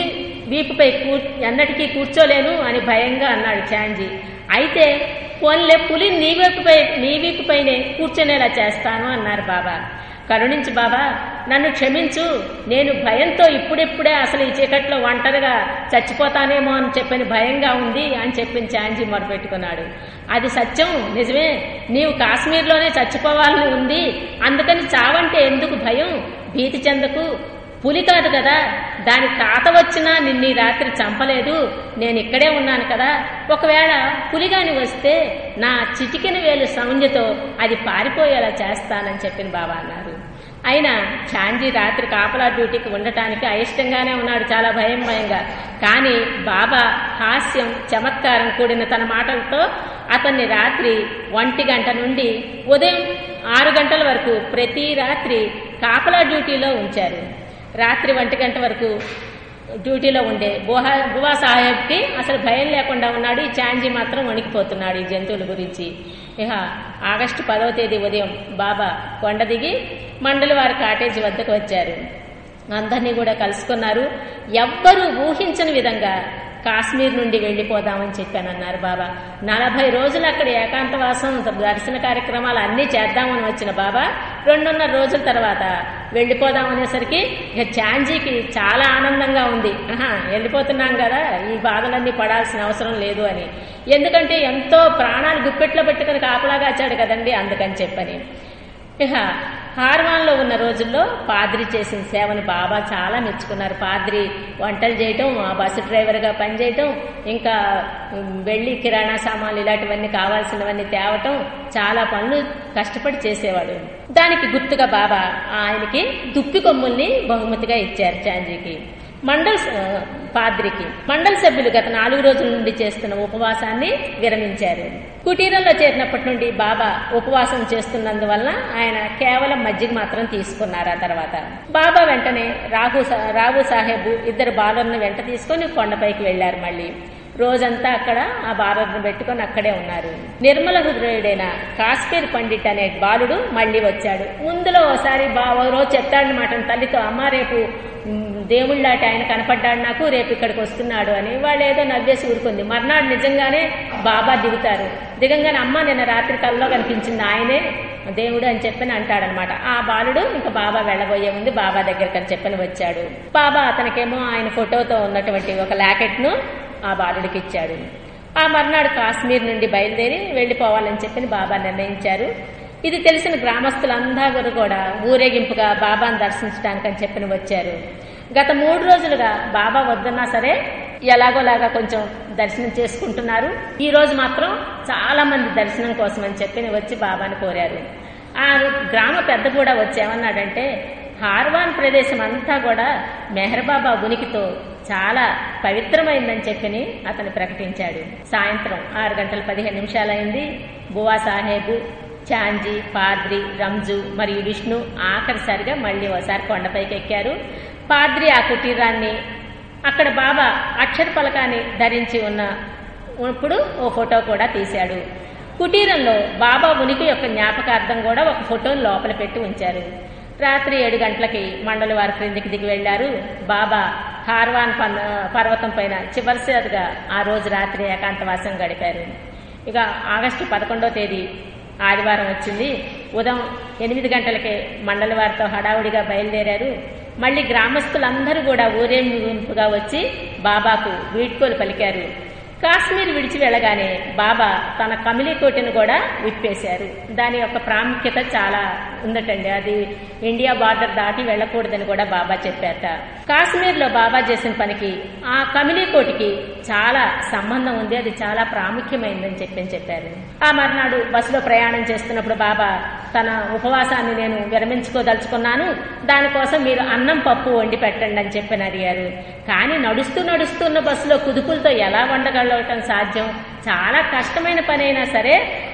వీపుపై కూ ఎన్నటికీ కూర్చోలేను అని భయంగా అన్నాడు చాంజీ అయితే పోన్లే పులి నీ వీపుపై నీ వీపుపైనే కూర్చునేలా చేస్తాను అన్నారు బాబా కరుణించు బాబా నన్ను క్షమించు నేను భయంతో ఇప్పుడిప్పుడే అసలు ఈ చీకట్లో ఒంటరిగా చచ్చిపోతానేమో అని చెప్పని భయంగా ఉంది అని చెప్పిన చాంజీ మొరపెట్టుకున్నాడు అది సత్యం నిజమే నీవు కాశ్మీర్లోనే చచ్చిపోవాలని ఉంది అందుకని చావంటే ఎందుకు భయం భీతి చెందకు పులి కాదు కదా దాని తాత వచ్చినా నిన్న ఈ రాత్రి చంపలేదు నేను ఇక్కడే ఉన్నాను కదా ఒకవేళ పులిగాని వస్తే నా చిటికెన వేలు సౌంజ్యతో అది పారిపోయేలా చేస్తానని చెప్పిన బాబా అన్నారు అయినా చాంజీ రాత్రి కాపలా డ్యూటీకి ఉండటానికి అయిష్టంగానే ఉన్నాడు చాలా భయం భయంగా కానీ బాబా హాస్యం చమత్కారం కూడిన తన మాటలతో అతన్ని రాత్రి ఒంటి గంట నుండి ఉదయం ఆరు గంటల వరకు ప్రతి రాత్రి కాపలా డ్యూటీలో ఉంచారు రాత్రి ఒంటి గంట వరకు డ్యూటీలో ఉండే బుహా బువా సాహెబ్కి అసలు భయం లేకుండా ఉన్నాడు ఈ చాంజీ మాత్రం వణికిపోతున్నాడు ఈ జంతువుల గురించి ఇహ ఆగస్టు పదవ తేదీ ఉదయం బాబా కొండ దిగి మండలి వారి కాటేజీ వద్దకు వచ్చారు అందరినీ కూడా కలుసుకున్నారు ఎవ్వరూ ఊహించని విధంగా కాశ్మీర్ నుండి వెళ్ళిపోదామని చెప్పానన్నారు బాబా నలభై రోజులు అక్కడ ఏకాంతవాసం దర్శన కార్యక్రమాలు అన్నీ చేద్దామని వచ్చిన బాబా రెండున్నర రోజుల తర్వాత వెళ్ళిపోదామనేసరికి ఇక చాంజీకి చాలా ఆనందంగా ఉంది ఆహా వెళ్ళిపోతున్నాం కదా ఈ బాధలన్నీ పడాల్సిన అవసరం లేదు అని ఎందుకంటే ఎంతో ప్రాణాలు గుప్పెట్లో పెట్టుకుని కాపలాగాచాడు కదండి అందుకని చెప్పని ఇక హార్వాన్లో ఉన్న రోజుల్లో పాద్రి చేసిన సేవను బాబా చాలా మెచ్చుకున్నారు పాద్రి వంటలు చేయటం ఆ బస్సు డ్రైవర్గా పనిచేయటం ఇంకా ఉమ్, వెళ్లి కిరాణా సామాన్లు ఇలాంటివన్నీ కావాల్సినవన్నీ తేవటం చాలా పనులు కష్టపడి చేసేవాడు దానికి గుర్తుగా బాబా ఆయనకి దుప్పి కొమ్ముల్ని బహుమతిగా ఇచ్చారు చాంజీకి మండల్ స- పాద్రికి మండల సభ్యులు గత నాలుగు రోజుల నుండి చేస్తున్న ఉపవాసాన్ని విరమించారు కుటీరంలో చేరినప్పటి నుండి బాబా ఉపవాసం చేస్తున్నందువలన ఆయన కేవలం మజ్జిగ మాత్రం తీసుకున్నారు ఆ తర్వాత బాబా వెంటనే రాఘు సా- రావు సాహెబ్ ఇద్దరు బాలులను వెంట తీసుకొని కొండపైకి వెళ్లారు మళ్ళీ రోజంతా అక్కడ ఆ బాలులను పెట్టుకొని అక్కడే ఉన్నారు నిర్మల హృదయుడైన కాశ్మీర్ పండిట్ అనే బాలుడు మళ్ళీ వచ్చాడు ముందులో ఒకసారి బా ఓ రోజు చెప్తాడనమాట తల్లితో అమ్మ రేపు మ్, దేవుళ్ళాటి ఆయన కనపడ్డాడు నాకు రేపు ఇక్కడికి వస్తున్నాడు అని వాళ్ళు ఏదో నవ్వేసి ఊరుకుంది మర్నాడు నిజంగానే బాబా దిగుతారు దిగంగానే అమ్మ నిన్న రాత్రి కల్లో కనిపించింది ఆయనే దేవుడు అని చెప్పని అంటాడనమాట ఆ బాలుడు ఇంకా బాబా వెళ్ళబోయే ముందు బాబా దగ్గరికి అని చెప్పని వచ్చాడు బాబా అతనికేమో ఆయన ఫోటోతో ఉన్నటువంటి ఒక లాకెట్ ను ఆ బాలుడికి ఇచ్చాడు ఆ మర్నాడు కాశ్మీర్ నుండి బయలుదేరి వెళ్లిపోవాలని చెప్పని బాబా నిర్ణయించారు ఇది తెలిసిన గ్రామస్తులందరూ కూడా ఊరేగింపుగా బాబాను దర్శించడానికి అని చెప్పని వచ్చారు గత మూడు రోజులుగా బాబా వద్దన్నా సరే ఎలాగోలాగా కొంచెం దర్శనం చేసుకుంటున్నారు ఈ రోజు మాత్రం చాలా మంది దర్శనం కోసం అని చెప్పి వచ్చి బాబాని కోరారు ఆ గ్రామ పెద్ద కూడా వచ్చి ఏమన్నాడంటే హార్వాన్ ప్రదేశం అంతా కూడా మెహర్బాబా ఉనికితో చాలా పవిత్రమైందని చెప్పని అతను ప్రకటించాడు సాయంత్రం ఆరు గంటల పదిహేను నిమిషాలైంది బువా సాహేబు చాంజీ పాద్రి రంజు మరియు విష్ణు ఆఖరిసారిగా మళ్ళీ ఒకసారి కొండపైకి ఎక్కారు పాద్రి ఆ కుటీరాన్ని అక్కడ బాబా అక్షర పలకాన్ని ధరించి ఉన్న ఇప్పుడు ఓ ఫోటో కూడా తీశాడు కుటీరంలో బాబా ఉనికి యొక్క జ్ఞాపకార్థం కూడా ఒక ఫోటోని లోపల పెట్టి ఉంచారు రాత్రి ఏడు గంటలకి మండలి వారి క్రిందికి దిగి వెళ్లారు బాబా హార్వాన్ పన్ పర్వతం పైన చివరిసారిగా ఆ రోజు రాత్రి ఏకాంతవాసం గడిపారు ఇక ఆగస్టు పదకొండో తేదీ ఆదివారం వచ్చింది ఉదయం ఎనిమిది గంటలకే మండలి వారితో హడావుడిగా బయలుదేరారు మళ్ళీ గ్రామస్తులందరూ కూడా ఊరేగింపుగా వచ్చి బాబాకు వీడ్కోలు పలికారు కాశ్మీర్ విడిచి వెళ్ళగానే బాబా తన కమిలీ కోటిని కూడా విప్పేశారు దాని యొక్క ప్రాముఖ్యత చాలా ఉందటండి అది ఇండియా బార్డర్ దాటి వెళ్ళకూడదని కూడా బాబా చెప్పారట కాశ్మీర్లో బాబా చేసిన పనికి ఆ కమిలీ కోటికి చాలా సంబంధం ఉంది అది చాలా ప్రాముఖ్యమైందని చెప్పని చెప్పారు ఆ మర్నాడు బస్సులో ప్రయాణం చేస్తున్నప్పుడు బాబా తన ఉపవాసాన్ని నేను విరమించుకోదలుచుకున్నాను దానికోసం మీరు అన్నం పప్పు వండి పెట్టండి అని చెప్పని అడిగారు కానీ నడుస్తూ నడుస్తున్న బస్సులో కుదుపులతో ఎలా వండగలగటం సాధ్యం చాలా కష్టమైన పనైనా సరే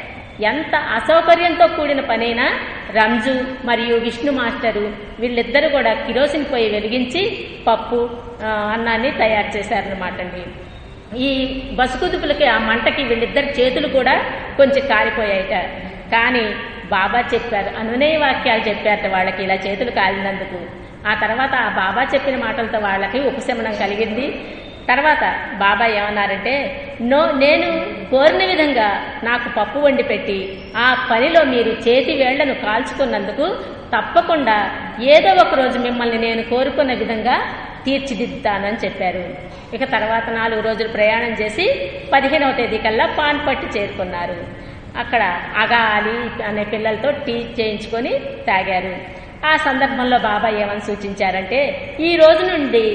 ఎంత అసౌకర్యంతో కూడిన పనైనా రంజు మరియు విష్ణు మాస్టరు వీళ్ళిద్దరూ కూడా కిరోసిన్ పొయ్యి వెలిగించి పప్పు ఆ, అన్నాన్ని తయారు చేశారనమాట అండి ఈ బస్సు కుదుపులకి ఆ మంటకి వీళ్ళిద్దరి చేతులు కూడా కొంచెం కాలిపోయాయట కానీ బాబా చెప్పారు అనునయ వాక్యాలు చెప్పారట వాళ్ళకి ఇలా చేతులు కాలినందుకు ఆ తర్వాత ఆ బాబా చెప్పిన మాటలతో వాళ్ళకి ఉపశమనం కలిగింది తర్వాత బాబా ఏమన్నారంటే నో నేను కోరిన విధంగా నాకు పప్పు వండి పెట్టి ఆ పనిలో మీరు చేతి వేళ్లను కాల్చుకున్నందుకు తప్పకుండా ఏదో ఒక రోజు మిమ్మల్ని నేను కోరుకున్న విధంగా తీర్చిదిద్దుతానని చెప్పారు ఇక తర్వాత నాలుగు రోజులు ప్రయాణం చేసి పదిహేనవ తేదీ కల్లా పాన్పట్టి చేరుకున్నారు అక్కడ అగా అలీ అనే పిల్లలతో టీ చేయించుకొని తాగారు ఆ సందర్భంలో బాబా ఏమని సూచించారంటే ఈ రోజు నుండి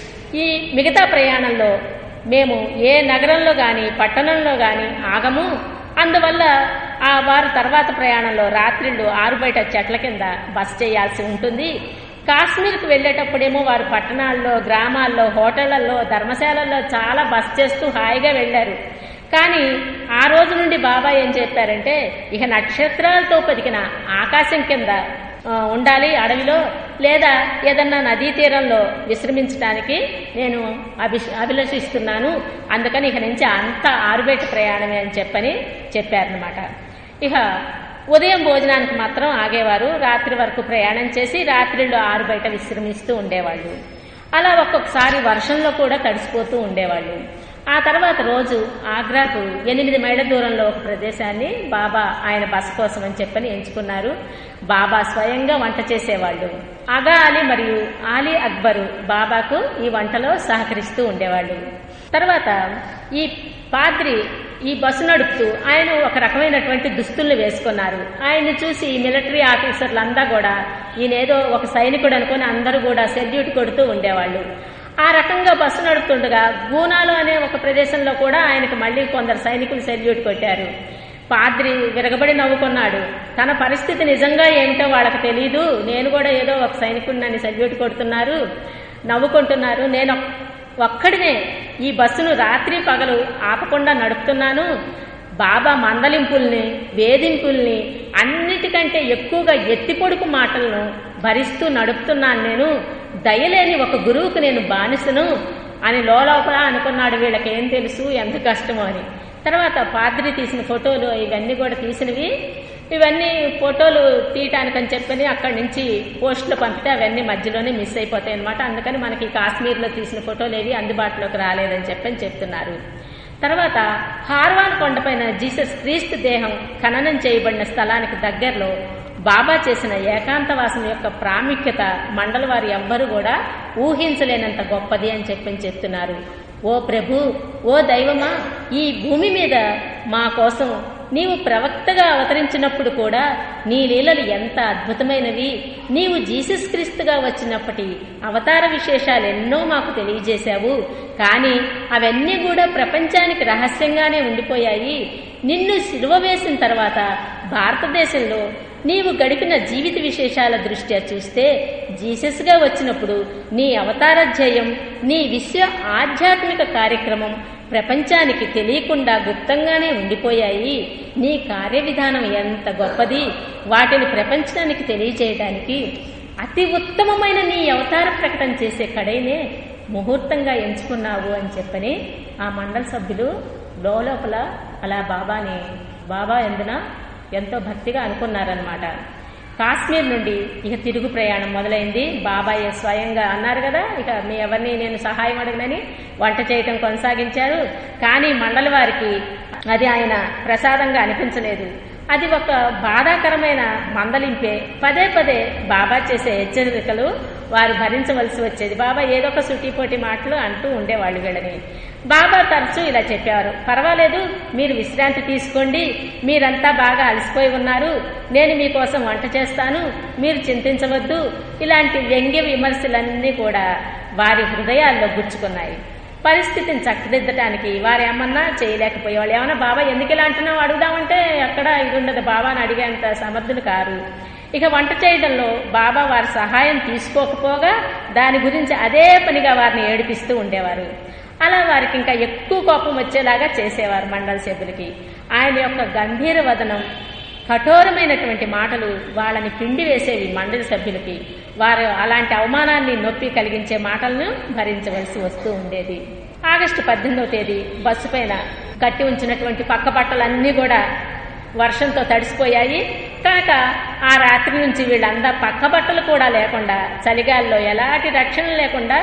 ఈ మిగతా ప్రయాణంలో మేము ఏ నగరంలో కానీ పట్టణంలో కానీ ఆగము అందువల్ల ఆ వారు తర్వాత ప్రయాణంలో రాత్రిళ్ళు ఆరు బయట చెట్ల కింద బస చేయాల్సి ఉంటుంది కాశ్మీర్కి వెళ్ళేటప్పుడేమో వారు పట్టణాల్లో గ్రామాల్లో హోటళ్లలో ధర్మశాలల్లో చాలా బస చేస్తూ హాయిగా వెళ్ళారు కానీ ఆ రోజు నుండి బాబా ఏం చెప్పారంటే ఇక నక్షత్రాలతో పదికిన ఆకాశం కింద ఆ, ఉండాలి అడవిలో లేదా ఏదన్నా నదీ తీరంలో విశ్రమించడానికి నేను అభి అభిలషిస్తున్నాను అందుకని ఇక నుంచి అంత ఆరుబయట ప్రయాణమే అని చెప్పని చెప్పారనమాట ఇక ఉదయం భోజనానికి మాత్రం ఆగేవారు రాత్రి వరకు ప్రయాణం చేసి రాత్రిళ్ళు ఆరు బయట విశ్రమిస్తూ ఉండేవాళ్ళు అలా ఒక్కొక్కసారి వర్షంలో కూడా తడిసిపోతూ ఉండేవాళ్ళు ఆ తర్వాత రోజు ఆగ్రాకు ఎనిమిది మైళ్ళ దూరంలో ఒక ప్రదేశాన్ని బాబా ఆయన బస కోసం అని చెప్పని ఎంచుకున్నారు బాబా స్వయంగా వంట చేసేవాళ్ళు అగా అలీ మరియు ఆలీ అక్బరు బాబాకు ఈ వంటలో సహకరిస్తూ ఉండేవాళ్ళు తర్వాత ఈ పాద్రి ఈ బస్సు నడుపుతూ ఆయన ఒక రకమైనటువంటి దుస్తుల్ని వేసుకున్నారు ఆయన్ని చూసి ఈ మిలిటరీ ఆఫీసర్లంతా కూడా ఈయనేదో ఒక సైనికుడు అనుకుని అందరూ కూడా సెల్యూట్ కొడుతూ ఉండేవాళ్ళు ఆ రకంగా బస్సు నడుపుతుండగా గూనాలో అనే ఒక ప్రదేశంలో కూడా ఆయనకు మళ్ళీ కొందరు సైనికులు సెల్యూట్ కొట్టారు పాద్రి విరగబడి నవ్వుకున్నాడు తన పరిస్థితి నిజంగా ఏమిటో వాళ్ళకి తెలియదు నేను కూడా ఏదో ఒక సైనికుడిని సెల్యూట్ కొడుతున్నారు నవ్వుకుంటున్నారు నేను ఒక్కడినే ఈ బస్సును రాత్రి పగలు ఆపకుండా నడుపుతున్నాను బాబా మందలింపుల్ని వేధింపుల్ని అన్నిటికంటే ఎక్కువగా ఎత్తిపొడుపు మాటలను భరిస్తూ నడుపుతున్నాను నేను దయలేని ఒక గురువుకు నేను బానిసను అని లోలోపల అనుకున్నాడు వీళ్ళకి ఏం తెలుసు ఎంత కష్టమో అని తర్వాత పాద్రి తీసిన ఫోటోలు ఇవన్నీ కూడా తీసినవి ఇవన్నీ ఫోటోలు తీయటానికని చెప్పని అక్కడి నుంచి పోస్టులు పంపితే అవన్నీ మధ్యలోనే మిస్ అయిపోతాయి అనమాట అందుకని మనకి కాశ్మీర్లో తీసిన ఫోటోలు ఏవి అందుబాటులోకి రాలేదని చెప్పని చెప్తున్నారు తర్వాత హార్వాన్ కొండపైన జీసస్ క్రీస్తు దేహం ఖననం చేయబడిన స్థలానికి దగ్గరలో బాబా చేసిన ఏకాంతవాసం యొక్క ప్రాముఖ్యత మండల వారు ఎవ్వరూ కూడా ఊహించలేనంత గొప్పది అని చెప్పని చెప్తున్నారు ఓ ప్రభు ఓ దైవమా ఈ భూమి మీద మా కోసం నీవు ప్రవక్తగా అవతరించినప్పుడు కూడా నీ లీలలు ఎంత అద్భుతమైనవి నీవు జీసస్ క్రీస్తుగా వచ్చినప్పటి అవతార విశేషాలు ఎన్నో మాకు తెలియజేశావు కానీ అవన్నీ కూడా ప్రపంచానికి రహస్యంగానే ఉండిపోయాయి నిన్ను సిలువ వేసిన తర్వాత భారతదేశంలో నీవు గడిపిన జీవిత విశేషాల దృష్ట్యా చూస్తే జీసస్గా వచ్చినప్పుడు నీ అవతారధ్యేయం నీ విశ్వ ఆధ్యాత్మిక కార్యక్రమం ప్రపంచానికి తెలియకుండా గుప్తంగానే ఉండిపోయాయి నీ కార్యవిధానం ఎంత గొప్పది వాటిని ప్రపంచానికి తెలియజేయడానికి అతి ఉత్తమమైన నీ అవతార ప్రకటన చేసే కడైనే ముహూర్తంగా ఎంచుకున్నావు అని చెప్పని ఆ మండల సభ్యులు లోపల అలా బాబాని బాబా ఎందున ఎంతో భక్తిగా అనుకున్నారనమాట కాశ్మీర్ నుండి ఇక తిరుగు ప్రయాణం మొదలైంది బాబాయ్ స్వయంగా అన్నారు కదా ఇక మీ ఎవరిని నేను సహాయం అడగనని వంట చేయటం కొనసాగించారు కానీ మండలి వారికి అది ఆయన ప్రసాదంగా అనిపించలేదు అది ఒక బాధాకరమైన మందలింపే పదే పదే బాబా చేసే హెచ్చరికలు వారు భరించవలసి వచ్చేది బాబా ఏదో ఒక సుటీపోటీ మాటలు అంటూ ఉండేవాళ్ళు వీళ్ళని బాబా తరచూ ఇలా చెప్పేవారు పర్వాలేదు మీరు విశ్రాంతి తీసుకోండి మీరంతా బాగా అలసిపోయి ఉన్నారు నేను మీకోసం వంట చేస్తాను మీరు చింతించవద్దు ఇలాంటి వ్యంగ్య విమర్శలన్నీ కూడా వారి హృదయాల్లో గుచ్చుకున్నాయి పరిస్థితిని చక్కదిద్దటానికి వారు ఏమన్నా చేయలేకపోయేవాళ్ళు ఏమన్నా బాబా ఎందుకు ఇలా అంటున్నావు అడుగుదామంటే ఎక్కడ ఇది ఉండదు బాబాని అడిగేంత సమర్థులు కారు ఇక వంట చేయడంలో బాబా వారి సహాయం తీసుకోకపోగా దాని గురించి అదే పనిగా వారిని ఏడిపిస్తూ ఉండేవారు అలా వారికి ఇంకా ఎక్కువ కోపం వచ్చేలాగా చేసేవారు మండల సభ్యులకి ఆయన యొక్క గంభీర వదనం కఠోరమైనటువంటి మాటలు వాళ్ళని పిండి వేసేవి మండలి సభ్యులకి వారు అలాంటి అవమానాన్ని నొప్పి కలిగించే మాటలను భరించవలసి వస్తూ ఉండేది ఆగస్టు పద్దెనిమిదవ తేదీ బస్సు పైన కట్టి ఉంచినటువంటి పక్క బట్టలన్నీ కూడా వర్షంతో తడిసిపోయాయి కనుక ఆ రాత్రి నుంచి వీళ్ళందా పక్క బట్టలు కూడా లేకుండా చలిగాల్లో ఎలాంటి రక్షణ లేకుండా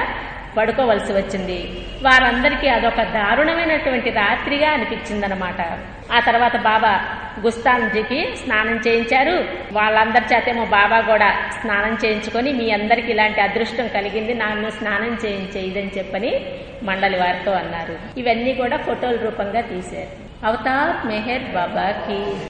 పడుకోవలసి వచ్చింది వారందరికీ అదొక దారుణమైనటువంటి రాత్రిగా అనిపించిందనమాట ఆ తర్వాత బాబా గుస్తాన్జీకి స్నానం చేయించారు వాళ్ళందరి చేతేమో బాబా కూడా స్నానం చేయించుకొని మీ అందరికి ఇలాంటి అదృష్టం కలిగింది నన్ను స్నానం చేయించేయదని చెప్పని మండలి వారితో అన్నారు ఇవన్నీ కూడా ఫోటోల రూపంగా తీశారు అవతార్ మెహర్ బాబాకి